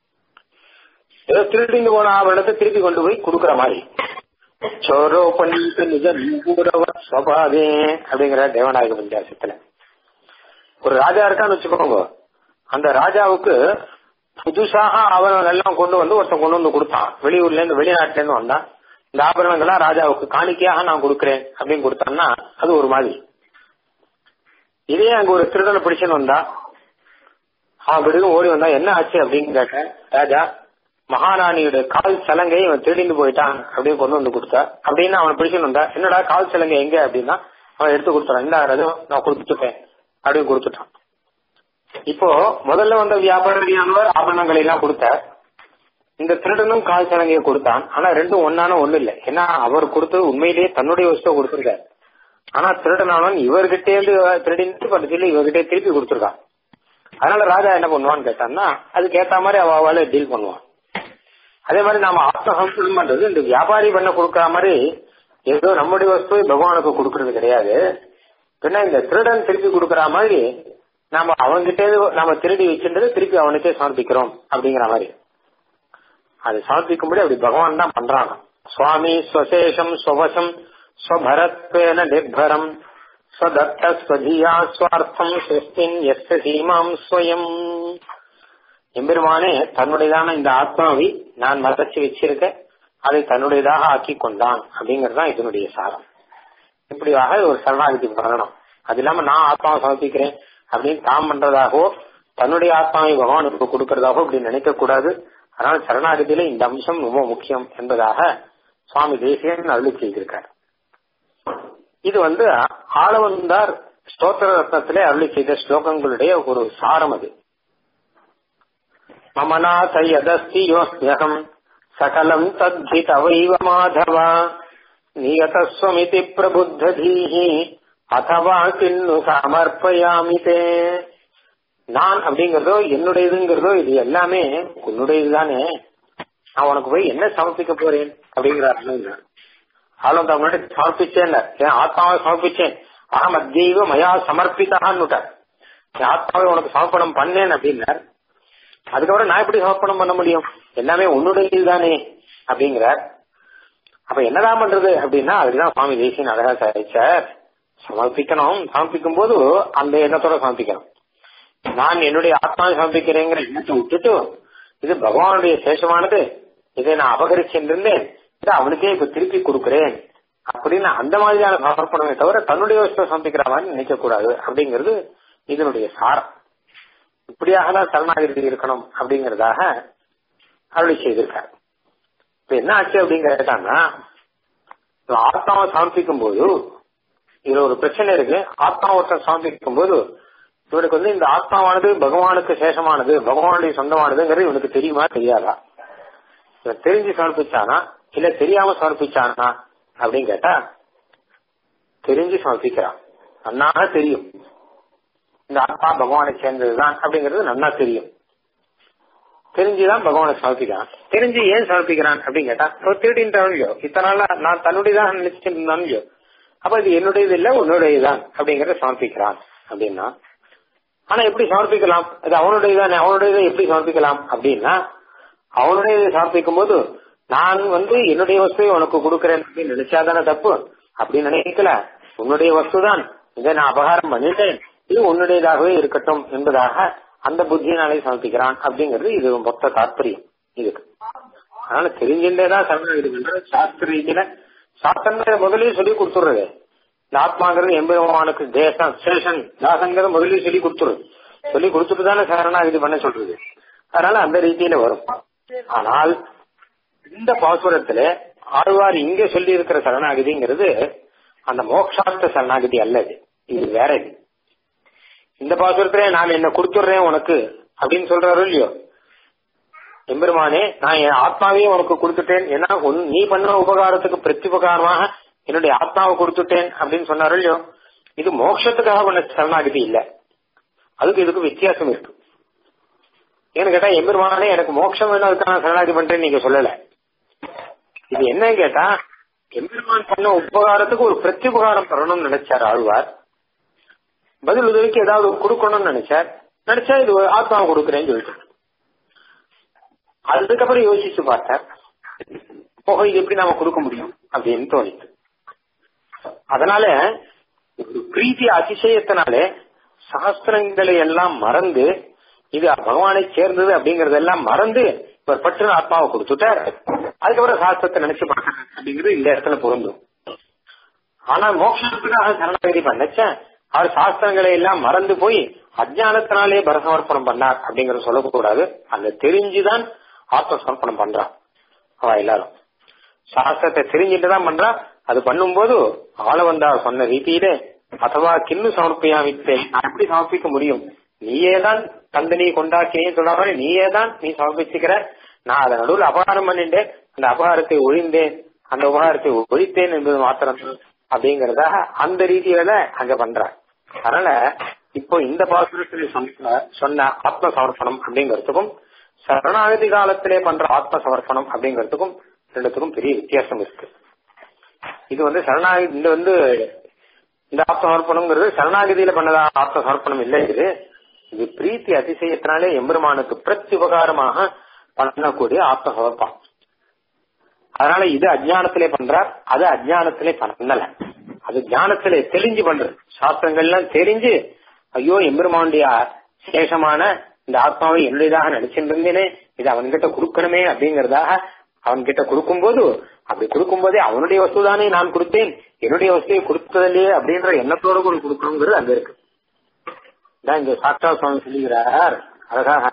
ஏதோ திருடிந்து போன ஆபரணத்தை திருப்பி கொண்டு போய் கொடுக்கற மாதிரி சோரோ பண்ணிட்டு நிஜ ஸ்வபாவே அப்படிங்கிற தேவநாயக பஞ்சாசத்துல ஒரு ராஜா இருக்கான்னு வச்சுக்கோங்க அந்த ராஜாவுக்கு புதுசாக ஆபரணங்கள் எல்லாம் கொண்டு வந்து ஒருத்தன் கொண்டு வந்து கொடுத்தான் வெளியூர்ல இருந்து வெளிநாட்டுல இருந்து வந்தான் இந்த ஆபரணங்கள்லாம் ராஜாவுக்கு காணிக்கையாக நான் கொடுக்கறேன் அப்படின்னு கொடுத்தான்னா அது ஒரு மாதிரி இதே அங்க ஒரு திருடனை பிடிச்சுன்னு வந்தா அவன் பிறகு ஓடி வந்தா என்ன ஆச்சு அப்படின்னு கேட்டேன் ராஜா மகாராணியுடைய கால் சலங்கை இவன் திருடிந்து போயிட்டான் அப்படின்னு கொண்டு வந்து கொடுத்தா அப்படின்னு அவன் பிடிச்சுன்னு வந்தா என்னடா கால் சலங்கை எங்க அப்படின்னா அவன் எடுத்து கொடுத்துறான் இந்த ரதம் நான் கொடுத்துட்டேன் அப்படின்னு கொடுத்துட்டான் இப்போ முதல்ல வந்த வியாபாரியானவர் ஆபரணங்களை எல்லாம் கொடுத்தார் இந்த திருடனும் கால் சலங்கையை கொடுத்தான் ஆனா ரெண்டும் ஒன்னான ஒண்ணு இல்ல ஏன்னா அவர் கொடுத்தது உண்மையிலேயே தன்னுடைய வஸ்துவை கொடுத்திருக்காரு ஆனா திருடனானவன் இவர்கிட்டே இருந்து திருடிட்டு பட்சத்துல இவர்கிட்ட திருப்பி கொடுத்துருக்கான் அதனால ராஜா என்ன பண்ணுவான்னு கேட்டான்னா அதுக்கு ஏத்த மாதிரி அவளை டீல் பண்ணுவான் அதே மாதிரி நாம ஆத்மசம்சனம் பண்றது இந்த வியாபாரி பண்ண கொடுக்கற மாதிரி ஏதோ நம்முடைய வஸ்துவை பகவானுக்கு கொடுக்கறது கிடையாது பின்ன இந்த திருடன் திருப்பி கொடுக்கற மாதிரி நாம அவன்கிட்ட நாம திருடி வச்சுன்றது திருப்பி அவனுக்கே சமர்ப்பிக்கிறோம் அப்படிங்கிற மாதிரி அது சமர்ப்பிக்கும்படி அப்படி பகவான் தான் பண்றாங்க சுவாமி ஸ்வசேஷம் ஸ்வவசம் ஸ்வபரத்வேன நிர்பரம் ஸ்வதத்த ஸ்வதியா ஸ்வார்த்தம் ஸ்வஸ்தின் எஸ் சீமாம் ஸ்வயம் எம்பெருமானே தன்னுடையதான இந்த ஆத்மாவை நான் மறைச்சு வச்சிருக்கேன் அதை தன்னுடையதாக ஆக்கி கொண்டான் அப்படிங்கறதுதான் இதனுடைய சாரம் இப்படியாக ஒரு சரணாகதி பண்ணணும் அது இல்லாம நான் ஆத்மாவை சமர்ப்பிக்கிறேன் அப்படின்னு தாம் பண்றதாகவோ தன்னுடைய ஆத்மாவை பகவானுக்கு கொடுக்கறதாகவோ இப்படி நினைக்க கூடாது அதனால சரணாகதியில இந்த அம்சம் ரொம்ப முக்கியம் என்பதாக சுவாமி தேசியன் அருளி செய்திருக்கார் இது வந்து ஆளவந்தார் ஸ்தோத்திர ரத்னத்திலே அருளி செய்த ஸ்லோகங்களுடைய ஒரு சாரம் அது மமநாத யதஸ்தி யோஸ்மியகம் சகலம் தத்தி தவைவ மாதவ நியதஸ்வமிதி பிரபுத்ததீஹி அதவா கிண்ணு சமர்ப்பயாமி தே நான் அப்படிங்கறதோ என்னுடையதுங்கிறதோ இது எல்லாமே உன்னுடையது தானே நான் உனக்கு போய் என்ன சமர்ப்பிக்க போறேன் அப்படிங்கிறார் ஆளும் முன்னாடி சமர்ப்பிச்சேன் என் ஆத்மாவை சமர்ப்பிச்சேன் அகம் அத்தெய்வ மயா சமர்ப்பித்தான்னுட்டார் என் ஆத்மாவை உனக்கு சமர்ப்பணம் பண்ணேன் அப்படின்னார் அதுக்கப்புறம் நான் எப்படி சமர்ப்பணம் பண்ண முடியும் எல்லாமே உன்னுடையது தானே அப்படிங்கிறார் அப்ப என்னதான் பண்றது அப்படின்னா அதுதான் சுவாமி தேசியன் அழகா சார் சமர்ப்பிக்கணும் சமர்ப்பிக்கும் போது அந்த எண்ணத்தோட சமர்ப்பிக்கணும் நான் என்னுடைய ஆத்மாவை சமர்ப்பிக்கிறேங்கிற எண்ணத்தை விட்டுட்டு இது பகவானுடைய சேஷமானது இதை நான் அபகரிச்சிருந்தேன் இதை அவனுக்கே இப்ப திருப்பி கொடுக்கிறேன் அப்படின்னு அந்த மாதிரியான சமர்ப்பணமே தவிர தன்னுடைய வசத்தை சமர்ப்பிக்கிற மாதிரி நினைக்க கூடாது அப்படிங்கிறது இதனுடைய சாரம் இப்படியாக தான் சரணாகிருதி இருக்கணும் அப்படிங்கறதாக அருளி செய்திருக்கார் இப்ப என்ன ஆச்சு அப்படின்னு கேட்டாங்கன்னா ஆத்மாவை சமர்ப்பிக்கும் போது இதுல ஒரு பிரச்சனை இருக்கு ஆத்மா ஒருத்தர் சமர்ப்பிக்கும் போது இவனுக்கு வந்து இந்த ஆத்மாவானது பகவானுக்கு சேஷமானது பகவானுடைய சொந்தமானதுங்கிறது இவனுக்கு தெரியுமா தெரியாதா இவன் தெரிஞ்சு சமர்ப்பிச்சானா இல்ல தெரியாம சமர்ப்பிச்சானா அப்படின்னு கேட்டா தெரிஞ்சு சமர்ப்பிக்கிறான் நன்னாக தெரியும் இந்த ஆத்மா பகவானை சேர்ந்ததுதான் அப்படிங்கிறது நன்னா தெரியும் தெரிஞ்சுதான் பகவானை சமர்ப்பிக்கிறான் தெரிஞ்சு ஏன் சமர்ப்பிக்கிறான் அப்படின்னு கேட்டா அவர் திருடின்றான்லையோ இத்தனை நாளா நான் தன்னுடையதான் நினைச்சிட்டு இருந்தான்லையோ அப்ப இது என்னுடையது இல்ல உன்னுடையதுதான் அப்படிங்கறத சமர்ப்பிக்கிறான் அப்படின்னா ஆனா எப்படி சமர்ப்பிக்கலாம் அது அவனுடையதானே அவனுடையதை எப்படி சமர்ப்பிக்கலாம் அப்படின்னா அவனுடையதை சமர்ப்பிக்கும் போது நான் வந்து என்னுடைய வஸ்துவை உனக்கு கொடுக்கறேன் அப்படின்னு நினைச்சாதானே தப்பு அப்படின்னு நினைக்கல உன்னுடைய வஸ்து தான் இதை நான் அபகாரம் பண்ணிட்டேன் இது உன்னுடையதாகவே இருக்கட்டும் என்பதாக அந்த புத்தியினாலே சமர்ப்பிக்கிறான் அப்படிங்கிறது இது மொத்த தாற்பயம் இதுக்கு அதனால தெரிஞ்சுட்டேதான் சரணாகதி பண்றது சாஸ்திர ரீதியில சாஸ்திரங்களை முதலே சொல்லி கொடுத்துடுறது இந்த ஆத்மாங்கிறது எம்பெருமானுக்கு தேசம் சேஷன் தாசங்கிறத முதலே சொல்லி கொடுத்துருது சொல்லி கொடுத்துட்டு தானே சரணாகதி பண்ண சொல்றது அதனால அந்த ரீதியில வரும் ஆனால் இந்த பாசுரத்துல ஆழ்வார் இங்க சொல்லி இருக்கிற சரணாகதிங்கிறது அந்த மோக்ஷார்த்த சரணாகதி அல்ல இது இது வேற இது இந்த பாசுரத்துல நான் என்ன கொடுத்துடுறேன் உனக்கு அப்படின்னு சொல்றாரு இல்லையோ எம்பெருமானே நான் என் ஆத்மாவையே உனக்கு கொடுத்துட்டேன் ஏன்னா உன் நீ பண்ண உபகாரத்துக்கு பிரத்யுபகாரமாக என்னுடைய ஆத்மாவை கொடுத்துட்டேன் அப்படின்னு சொன்னாரு இல்லையோ இது மோட்சத்துக்காக பண்ண சரணாகதி இல்ல அதுக்கு இதுக்கு வித்தியாசம் இருக்கு ஏன்னு கேட்டா எம்பெருமானே எனக்கு மோட்சம் வேணும் அதுக்காக நான் சரணாகதி பண்றேன்னு நீங்க சொல்லல இது என்னன்னு கேட்டா எம்பெருமான் பண்ண உபகாரத்துக்கு ஒரு பிரத்யுபகாரம் பண்ணணும்னு நினைச்சார் ஆழ்வார் பதில் உதவிக்கு ஏதாவது கொடுக்கணும்னு நினைச்சார் நினைச்சா இது ஆத்மாவை கொடுக்குறேன்னு சொல்லிட்டு அதுக்கப்புறம் யோசிச்சு பார்த்தார் போக இது எப்படி நாம கொடுக்க முடியும் அப்படின்னு தோணிட்டு அதனால ஒரு பிரீத்தி அதிசயத்தினாலே சாஸ்திரங்களை எல்லாம் மறந்து இது பகவானை சேர்ந்தது அப்படிங்கறதெல்லாம் மறந்து இவர் பற்று ஆத்மாவை கொடுத்துட்டார் அதுக்கப்புறம் சாஸ்திரத்தை நினைச்சு பார்க்கணும் அப்படிங்கிறது இந்த இடத்துல பொருந்தும் ஆனா மோட்சத்துக்காக சரணாகதி பண்ணச்சேன் அவர் சாஸ்திரங்களை எல்லாம் மறந்து போய் அஜானத்தினாலே பரசமர்ப்பணம் பண்ணார் அப்படிங்கறத சொல்லக்கூடாது அந்த தெரிஞ்சுதான் ஆத்ம சமர்ப்பணம் பண்றான் அவ எல்லாரும் சாஸ்திரத்தை தெரிஞ்சுட்டு தான் பண்றா அது பண்ணும்போது ஆளவந்தார் சொன்ன ரீதியில அதுவா கிண்ணு சமர்ப்பியாமித்தே நான் எப்படி சமர்ப்பிக்க முடியும் நீயே தான் தந்தனி கொண்டாக்கினே சொல்ற மாதிரி நீயே தான் நீ சமர்ப்பிச்சுக்கிற நான் அதை நடுவில் அபகாரம் பண்ணிட்டேன் அந்த அபகாரத்தை ஒழிந்தேன் அந்த உபகாரத்தை ஒழித்தேன் என்பது மாத்திரம் அப்படிங்கறதாக அந்த ரீதியில அங்க பண்ற அதனால இப்போ இந்த பாசுரத்தில் சொன்ன ஆத்ம சமர்ப்பணம் அப்படிங்கறதுக்கும் சரணாகதி காலத்திலே பண்ற ஆத்ம சமர்ப்பணம் அப்படிங்கறதுக்கும் ரெண்டுத்துக்கும் பெரிய வித்தியாசம் இருக்கு இது வந்து சரணாகதி இந்த வந்து இந்த ஆத்ம சமர்ப்பணம்ங்கிறது சரணாகதியில பண்ணதா ஆத்ம சமர்ப்பணம் இல்லை இது இது பிரீத்தி அதிசயத்தினாலே எம்பெருமானுக்கு பிரத்யுபகாரமாக பண்ணக்கூடிய ஆத்ம சமர்ப்பணம் அதனால இது அஜானத்திலே பண்றார் அது அஜானத்திலே பண்ணல அது ஞானத்திலே தெரிஞ்சு பண்றது சாஸ்திரங்கள்லாம் தெரிஞ்சு ஐயோ எம்பெருமானுடைய சேஷமான இந்த ஆத்மாவை என்னுடையதாக நினைச்சிட்டு இருந்தேனே இது அவன்கிட்ட கொடுக்கணுமே அப்படிங்கறதாக அவன்கிட்ட கொடுக்கும் போது அப்படி கொடுக்கும் போதே அவனுடைய வஸ்து தானே நான் கொடுத்தேன் என்னுடைய வஸ்துவை கொடுத்ததில்லையே அப்படின்ற எண்ணத்தோட கூட கொடுக்கணுங்கிறது அங்க இருக்கு தான் இங்க சாக்ஷா சுவாமி சொல்லுகிறார் அழகாக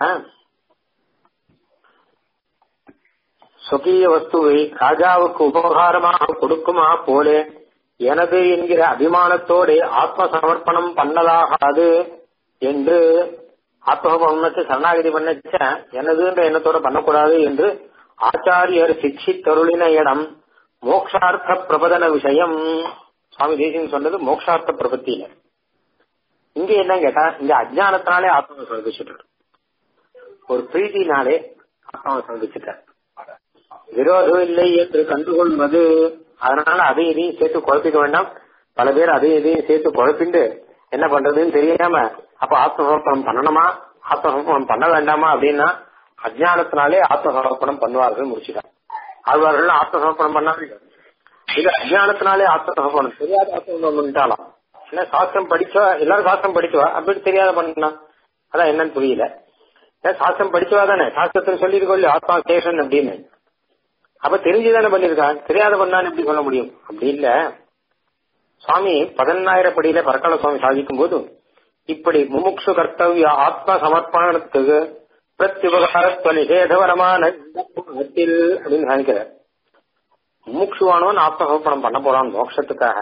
சொகிய வஸ்துவை ராஜாவுக்கு உபகாரமாக கொடுக்குமா போலே எனது என்கிற அபிமானத்தோடு ஆத்ம சமர்ப்பணம் பண்ணலாகாது என்று ஆத்மபவனத்தை சரணாகதி பண்ணச்ச எனதுன்ற எண்ணத்தோட பண்ணக்கூடாது என்று ஆச்சாரியர் சிக்ஷித்தருளின இடம் மோக்ஷார்த்த பிரபதன விஷயம் சுவாமி தேசியம் சொன்னது மோக்ஷார்த்த பிரபத்தியில இங்க என்ன கேட்டா இங்க அஜானத்தினாலே ஆத்மாவை சமர்ப்பிச்சுட்டார் ஒரு பிரீத்தினாலே ஆத்மாவை சமர்ப்பிச்சுட்டார் விரோதம் இல்லை என்று கண்டுகொள்வது அதனால அதையும் இதையும் சேர்த்து குழப்பிக்க வேண்டாம் பல பேர் அதையும் இதையும் சேர்த்து குழப்பிண்டு என்ன பண்றதுன்னு தெரியாம அப்ப ஆத்மசமர்ப்பணம் பண்ணணுமா ஆத்மசமர்ப்பணம் பண்ண வேண்டாமா அப்படின்னா அஜானத்தினாலே ஆத்மசமர்ப்பணம் பண்ணுவார்கள் முடிச்சுட்டாங்க ஆழ்வார்கள் ஆத்மசமர்ப்பணம் பண்ணாங்க இது அஜானத்தினாலே ஆத்மசமர்ப்பணம் தெரியாத ஆத்மசமர்ப்பணம் பண்ணிட்டாலாம் என்ன சாஸ்திரம் படிச்சா எல்லாரும் சாஸ்திரம் படிச்சவா அப்படி தெரியாத பண்ணா அதான் என்னன்னு புரியல சாஸ்திரம் படிச்சவா தானே சாஸ்திரத்தில் சொல்லியிருக்கோம் இல்லையா ஆத்மா சேஷன் அப்படின்னு அப்ப தெரிஞ்சுதானே பண்ணிருக்கான் தெரியாத பண்ணான்னு எப்படி சொல்ல முடியும் அப்படி இல்ல சுவாமி பதினாயிரப்படியில பரக்கால சுவாமி சாதிக்கும் போது இப்படி முமுக்ஷு கர்த்தவிய ஆத்ம சமர்ப்பணத்துக்கு பிரத்யுபகாரத்துவ நிஷேதவரமான அப்படின்னு சாதிக்கிறார் முமுக்ஷுவானவன் ஆத்ம சமர்ப்பணம் பண்ண போறான் மோட்சத்துக்காக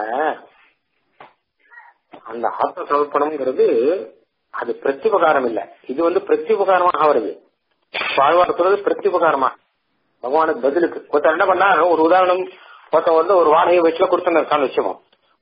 அந்த ஆத்ம சமர்ப்பணம்ங்கிறது அது பிரத்யுபகாரம் இல்ல இது வந்து பிரத்யுபகாரமாக வருது வாழ்வார் சொல்றது பிரத்யுபகாரமா பகவானுக்கு பதிலுக்கு ஒருத்தர் என்ன பண்ணா ஒரு உதாரணம் ஒருத்தன் வந்து ஒரு வாடகை வச்சுல கொடுத்துன்னு இருக்கான்னு வச்சுக்கோம்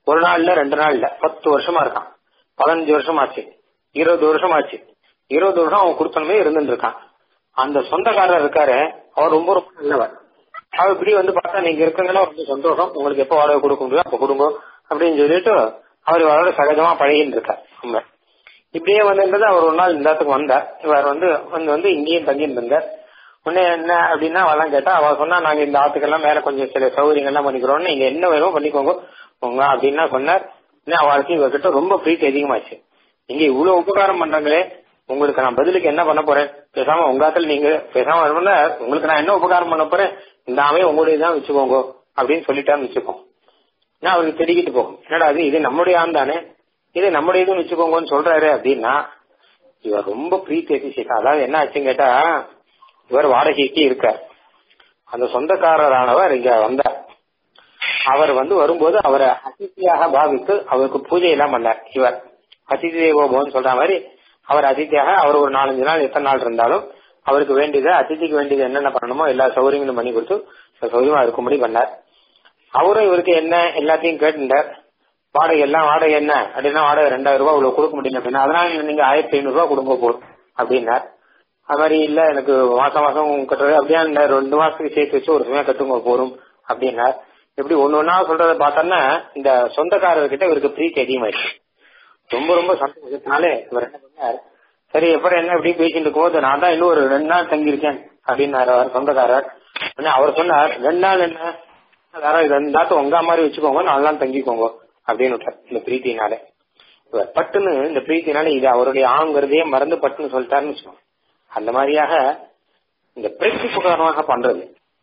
ஒரு நாள் இல்ல ரெண்டு நாள் இல்ல பத்து வருஷமா இருக்கான் பதினஞ்சு வருஷம் ஆச்சு இருபது வருஷம் ஆச்சு இருபது வருஷம் அவன் கொடுத்தனமே இருந்துட்டு இருக்கான் அந்த சொந்தக்காரர் இருக்காரு அவர் ரொம்ப ரொம்ப நல்லவர் அவர் இப்படி வந்து பார்த்தா நீங்க இருக்கீங்கன்னா ரொம்ப சந்தோஷம் உங்களுக்கு எப்ப வாடகை கொடுக்க முடியும் அப்ப கொடுங்க அப்படின்னு சொல்லிட்டு அவர் இவரோட சகஜமா பழகின்னு இருக்கார் நம்ம இப்படியே வந்துன்றது அவர் ஒரு நாள் இந்த இடத்துக்கு வந்தார் இவர் வந்து வந்து வந்து இங்கேயும் தங்கிட்டு இருந்தார் உடனே என்ன அப்படின்னா அவெல்லாம் கேட்டா அவ சொன்னா நாங்க இந்த ஆத்துக்கெல்லாம் மேல கொஞ்சம் சில சௌகரியங்கள்லாம் பண்ணிக்கிறோம் நீங்க என்ன வேணுமோ பண்ணிக்கோங்க உங்க அப்படின்னா சொன்னார் இன்னும் அவளுக்கு இவர்கிட்ட ரொம்ப பிரீத்தி அதிகமாச்சு நீங்க இவ்வளவு உபகாரம் பண்றாங்களே உங்களுக்கு நான் பதிலுக்கு என்ன பண்ண போறேன் பேசாம உங்க ஆத்துல நீங்க பேசாம வரணும்னா உங்களுக்கு நான் என்ன உபகாரம் பண்ண போறேன் இந்த அவை உங்களுடைய தான் வச்சுக்கோங்க அப்படின்னு சொல்லிட்டான்னு வச்சுக்கோங்க நான் அவருக்கு தெரிவிட்டு போகும் என்னடா அது இது நம்முடைய ஆண் தானே இது நம்முடைய இதுன்னு வச்சுக்கோங்கன்னு சொல்றாரு அப்படின்னா இவர் ரொம்ப பிரீத்தி அதிசயம் அதாவது என்ன ஆச்சுன்னு கேட்டா இவர் வாடகைக்கு இருக்கார் அந்த சொந்தக்காரரானவர் இங்க வந்தார் அவர் வந்து வரும்போது அவரை அதித்தியாக பாவித்து அவருக்கு பூஜை எல்லாம் பண்ணார் இவர் அதிதி தேவோபவன் சொல்ற மாதிரி அவர் அதித்தியாக அவர் ஒரு நாலஞ்சு நாள் எத்தனை நாள் இருந்தாலும் அவருக்கு வேண்டியது அதிதிக்கு வேண்டியது என்னென்ன பண்ணணுமோ எல்லா சௌகரியங்களும் பண்ணி கொடுத்து சௌகரியமா இருக்கும்படி பண்ணார் அவரும் இவருக்கு என்ன எல்லாத்தையும் கேட்டுட்டார் வாடகை எல்லாம் வாடகை என்ன அப்படின்னா வாடகை ரெண்டாயிரம் ரூபாய் இவ்வளவு கொடுக்க முடியல அப்படின்னா அதனால நீங்க ஆயிரத்தி ஐநூறு ரூபாய் கொடுங்க போதும் அப்படின்னார் அது மாதிரி இல்ல எனக்கு மாசம் மாசம் கட்டுறது அப்படியே இந்த ரெண்டு மாசத்துக்கு சேர்த்து வச்சு ஒரு சமயம் கட்டுங்க போரும் அப்படின்னார் இப்படி ஒண்ணு ஒன்னா சொல்றத பார்த்தோன்னா இந்த சொந்தக்காரர்கிட்ட இவருக்கு பிரீத்தி அதிகமாயிடுச்சு ரொம்ப ரொம்ப சந்தோஷத்தினாலே இவர் என்ன பண்ணார் சரி எப்பறம் என்ன இப்படி பேசிட்டு இருக்கும்போது நான் தான் இன்னும் ஒரு ரெண்டு நாள் தங்கியிருக்கேன் அப்படின்னாரு அவர் சொந்தக்காரர் உடனே அவர் சொன்னார் ரெண்டு நாள் என்ன அதாவது ரெண்டு நாட்டு உங்க மாதிரி வச்சுக்கோங்க நாலு நாள் தங்கிக்கோங்க அப்படின்னு விட்டார் இந்த பிரீத்தினாலே இவர் பட்டுன்னு இந்த பிரீத்தினால இது அவருடைய ஆங்கிறதையே மறந்து பட்டுன்னு சொல்லிட்டாருன்னு வச்சுக்கோங்க அந்த மாதிரியாக இந்த பிரத்யுபகாரமாக பண்றது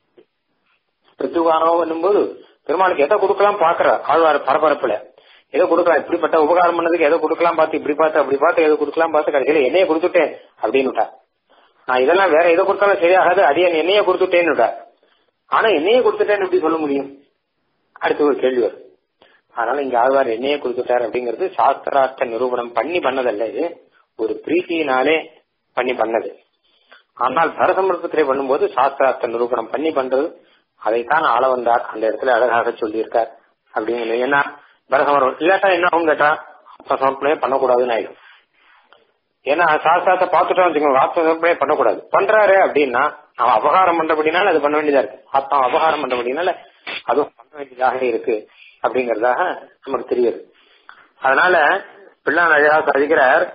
பிரத்யுபகாரம் பண்ணும்போது பெருமாளுக்கு எதை கொடுக்கலாம் பாக்குறார் ஆழ்வார் பரபரப்புல எதை கொடுக்கலாம் இப்படிப்பட்ட உபகாரம் பண்ணதுக்கு எதை கொடுக்கலாம் பார்த்து இப்படி பார்த்து அப்படி பார்த்து எதை கொடுக்கலாம் பார்த்து கடைசியில என்னைய கொடுத்துட்டேன் அப்படின்னு விட்டார் நான் இதெல்லாம் வேற எதை கொடுத்தாலும் சரியாகாது அடியன் என்னைய கொடுத்துட்டேன்னு விட்டார் ஆனா என்னைய கொடுத்துட்டேன்னு எப்படி சொல்ல முடியும் அடுத்து ஒரு கேள்வி வரும் அதனால இங்க ஆழ்வார் என்னையே கொடுத்துட்டார் அப்படிங்கிறது சாஸ்திரார்த்த நிரூபணம் பண்ணி பண்ணதல்ல இது ஒரு பிரீத்தியினாலே பண்ணி பண்ணது ஆனால் பரசமர்ப்பத்திலே பண்ணும்போது சாஸ்திரார்த்த நிரூபணம் பண்ணி பண்றது அதைத்தான் ஆள வந்தார் அந்த இடத்துல அழகாக சொல்லியிருக்கார் அப்படிங்கிறது ஏன்னா பரசமரம் இல்லாட்டா என்ன அவங்க கேட்டா ஆத்ம சமர்ப்பணமே பண்ணக்கூடாதுன்னு ஆயிடும் ஏன்னா சாஸ்திரத்தை பார்த்துட்டோம் வச்சுக்கோங்க ஆத்ம சமர்ப்பணமே பண்ணக்கூடாது பண்றாரு அப்படின்னா அவன் அபகாரம் பண்றபடினால அது பண்ண வேண்டியதா இருக்கு ஆத்மா அபகாரம் பண்றபடினால அதுவும் பண்ண வேண்டியதாக இருக்கு அப்படிங்கறதாக நமக்கு தெரியுது அதனால பிள்ளான் அழகா கழிக்கிறார்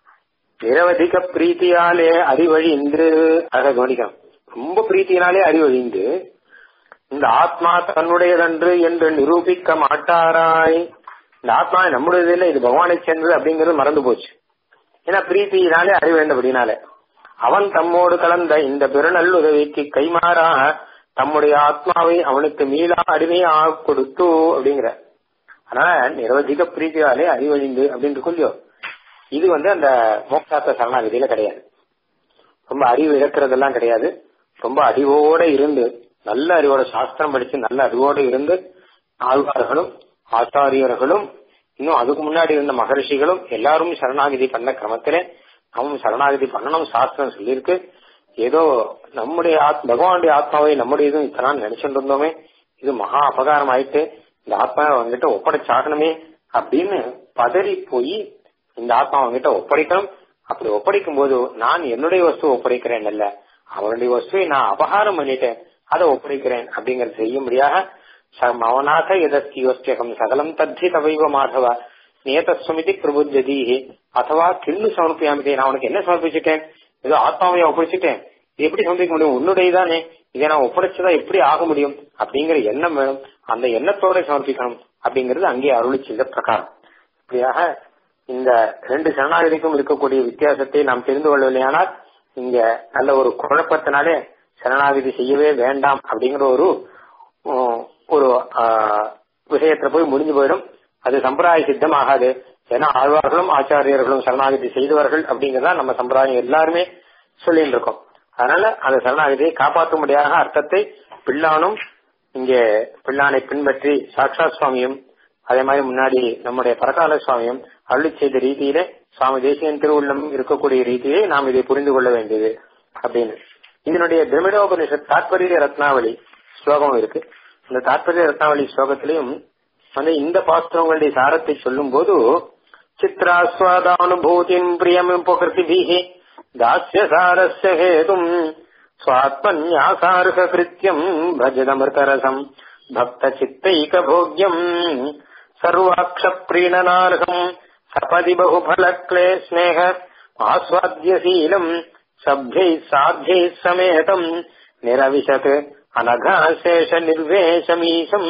நிரவதிக பிரீத்தியாலே அறிவழிந்து அழகா கவனிக்கணும் ரொம்ப பிரீத்தியினாலே அறிவழிந்து இந்த ஆத்மா தன்னுடையதன்று என்று நிரூபிக்க மாட்டாராய் இந்த ஆத்மா நம்முடையது இல்லை இது பகவானை சேர்ந்தது அப்படிங்கிறது மறந்து போச்சு ஏன்னா பிரீத்தியினாலே அறிவேண்டபடினாலே அவன் தம்மோடு கலந்த இந்த பெருநல்லுதவிக்கு கைமாறாக தம்முடைய ஆத்மாவை அவனுக்கு மீளா அடிமையாக கொடுத்து அப்படிங்கிற அதனால நிரவதிக பிரீத்தியாலே அறிவழிந்து அப்படின்னு சொல்லியோ இது வந்து அந்த மோக்ஷாத்த சரணாகதியில கிடையாது ரொம்ப அறிவு இழக்கிறதெல்லாம் கிடையாது ரொம்ப அறிவோட இருந்து நல்ல அறிவோட சாஸ்திரம் படிச்சு நல்ல அறிவோட இருந்து ஆழ்வார்களும் ஆச்சாரியர்களும் இன்னும் அதுக்கு முன்னாடி இருந்த மகர்ஷிகளும் எல்லாரும் சரணாகதி பண்ண கிரமத்திலே அவன் சரணாகதி பண்ணணும் சாஸ்திரம் சொல்லியிருக்கு ஏதோ நம்முடைய ஆத் பகவானுடைய ஆத்மாவை நம்முடைய இதுவும் இத்தனை நாள் நினைச்சுட்டு இருந்தோமே இது மகா அபகாரம் ஆயிட்டு இந்த ஆத்மா அவங்கிட்ட ஒப்படைச்சாகணுமே அப்படின்னு பதறி போய் இந்த ஆத்மா அவங்கிட்ட ஒப்படைக்கணும் அப்படி ஒப்படைக்கும் போது நான் என்னுடைய வஸ்து ஒப்படைக்கிறேன் அல்ல அவனுடைய வஸ்துவை நான் அபகாரம் பண்ணிட்டேன் அதை ஒப்படைக்கிறேன் அப்படிங்கறது செய்யும்படியாக மவனாக எதஸ்தி யோஸ்தியகம் சகலம் தத்தி தவைவ மாதவ நேதஸ்வமிதி பிரபுஜதீஹி அதுவா கிண்ணு சமர்ப்பியாமிதே நான் உனக்கு என்ன சமர்ப்பிச்சுட்டேன் ஏதோ ஆத்மாவையா ஒப்படைச்சிட்டேன் இது எப்படி சமர்ப்பிக்க முடியும் உன்னுடையதானே இதை நான் ஒப்படைச்சதா எப்படி ஆக முடியும் அப்படிங்கிற எண்ணம் வேணும் அந்த எண்ணத்தோட சமர்ப்பிக்கணும் அப்படிங்கிறது அங்கே அருளி செய்த பிரகாரம் இப்படியாக இந்த ரெண்டு சரணாகதிக்கும் இருக்கக்கூடிய வித்தியாசத்தை நாம் தெரிந்து கொள்ளவில்லையானால் இங்க நல்ல ஒரு குழப்பத்தினாலே சரணாகதி செய்யவே வேண்டாம் அப்படிங்கிற ஒரு ஒரு விஷயத்துல போய் முடிஞ்சு போயிடும் அது சம்பிரதாய சித்தம் ஆகாது ஏன்னா ஆழ்வார்களும் ஆச்சாரியர்களும் சரணாகதி செய்தவர்கள் அப்படிங்கறதா நம்ம சம்பிரதாயம் எல்லாருமே சொல்லிட்டு இருக்கோம் அதனால அந்த சரணாகதியை காப்பாற்றும்படியாக அர்த்தத்தை பிள்ளானும் இங்கே பிள்ளானை பின்பற்றி சாட்சாத் சுவாமியும் அதே மாதிரி முன்னாடி நம்முடைய பரகால சுவாமியும் அருளி செய்த ரீதியில சுவாமி தேசியன் திருவுள்ளம் இருக்கக்கூடிய ரீதியை நாம் இதை புரிந்து கொள்ள வேண்டியது அப்படின்னு இதனுடைய திரமிடோபனிஷத் தாத்பரிய ரத்னாவளி ஸ்லோகம் இருக்கு இந்த தாத்பரிய ரத்னாவளி ஸ்லோகத்திலையும் அந்த இந்த பாத்திரங்களுடைய சாரத்தை சொல்லும் போது சித்ராஸ்வாதானுபூதிம் பிரியம் உபகிருதிபிஹி தாஸ்ய சாரஸ்ய ஹேதும் சுவாத்மன்யாசார்க கிருத்தியம் பஜதமிருதரசம் பக்த சித்தைக போக்யம் சர்வாக்ஷ பிரீணனார்கம் சபதி பகுபலக்லே ஸ்நேக ஆஸ்வாத்தியசீலம் சப்யை சாத்தியை சமேதம் நிரவிசத் அனகாசேஷ நிர்வேசமீசம்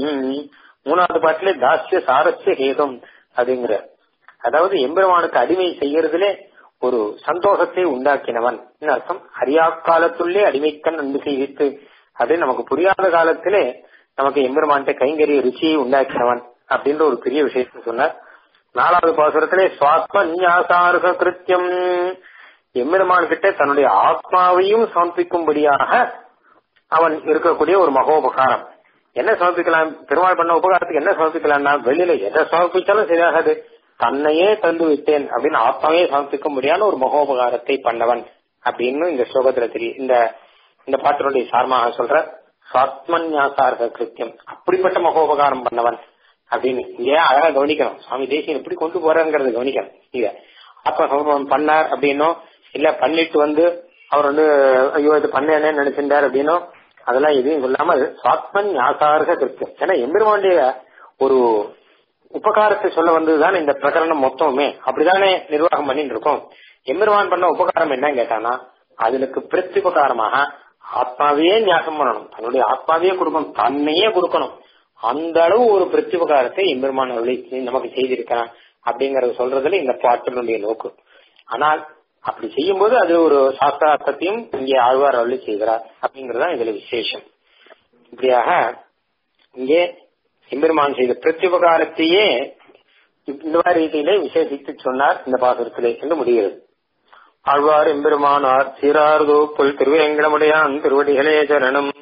மூணாவது பாட்டிலே தாஸ்ய சாரஸ்ய ஹேதம் அப்படிங்கிற அதாவது எம்பெருமானுக்கு அடிமை செய்யறதுலே ஒரு சந்தோஷத்தை உண்டாக்கினவன் அர்த்தம் அறியா காலத்துள்ளே அடிமைக்கண் அன்பு செய்வித்து அது நமக்கு புரியாத காலத்திலே நமக்கு எம்பெருமான்கிட்ட கைங்கரிய ருச்சியை உண்டாக்கினவன் அப்படின்ற ஒரு பெரிய விஷயத்தை சொன்னார் நாலாவது பாசுரத்திலே சுவாத்ம நியாசார்க கிருத்தியம் எம்பெருமான் கிட்ட தன்னுடைய ஆத்மாவையும் சமர்ப்பிக்கும்படியாக அவன் இருக்கக்கூடிய ஒரு மகோபகாரம் என்ன சமர்ப்பிக்கலாம் பெருமாள் பண்ண உபகாரத்துக்கு என்ன சமர்ப்பிக்கலாம்னா வெளியில எதை சமர்ப்பிச்சாலும் சரியாகாது தன்னையே தந்து விட்டேன் அப்படின்னு ஆத்மாவே சமர்ப்பிக்க முடியாத ஒரு மகோபகாரத்தை பண்ணவன் அப்படின்னு இந்த ஸ்லோகத்துல தெரியும் இந்த இந்த பாட்டினுடைய சார்மாக சொல்ற சாத்மன்யாசார்க கிருத்தியம் அப்படிப்பட்ட மகோபகாரம் பண்ணவன் அப்படின்னு இங்கே அழகா கவனிக்கணும் சுவாமி தேசியம் எப்படி கொண்டு போறாங்கிறத கவனிக்கணும் இத ஆத்ம சமர்ப்பணம் பண்ணார் அப்படின்னோ இல்ல பண்ணிட்டு வந்து அவர் வந்து ஐயோ இது பண்ணேனே நினைச்சிருந்தார் அப்படின்னோ அதெல்லாம் எதுவும் சொல்லாமல் சாத்மன் ஞாசார்க கிருத்தியம் ஏன்னா எம்பெருமாண்டிய ஒரு உபகாரத்தை சொல்ல வந்ததுதான் இந்த பிரகரணம் மொத்தமுமே அப்படிதானே நிர்வாகம் பண்ணிட்டு இருக்கோம் எம்பெருமான் பண்ண உபகாரம் என்ன கேட்டானா அதுக்கு பிரத்யுபகாரமாக ஆத்மாவையே ஞாபகம் பண்ணணும் தன்னுடைய ஆத்மாவையே கொடுக்கணும் தன்னையே கொடுக்கணும் அந்த அளவு ஒரு பிரத்யுபகாரத்தை எம்பெருமான் அருளை நமக்கு செய்திருக்கிறான் அப்படிங்கறத சொல்றதுல இந்த பாட்டினுடைய நோக்கு ஆனால் அப்படி செய்யும்போது அது ஒரு சாஸ்திரார்த்தத்தையும் இங்கே ஆழ்வார் அருளி செய்கிறார் அப்படிங்கறதுதான் இதுல விசேஷம் இப்படியாக இங்கே எம்பெருமான் செய்த பிரத்யுபகாரத்தையே இந்த மாதிரி ரீதியிலே விசேஷித்து சொன்னார் இந்த பாசுரத்திலே என்று முடிகிறது ஆழ்வார் எம்பெருமானார் சீரார்தோ புல் திருவேங்கடமுடையான் திருவடிகளே சரணம்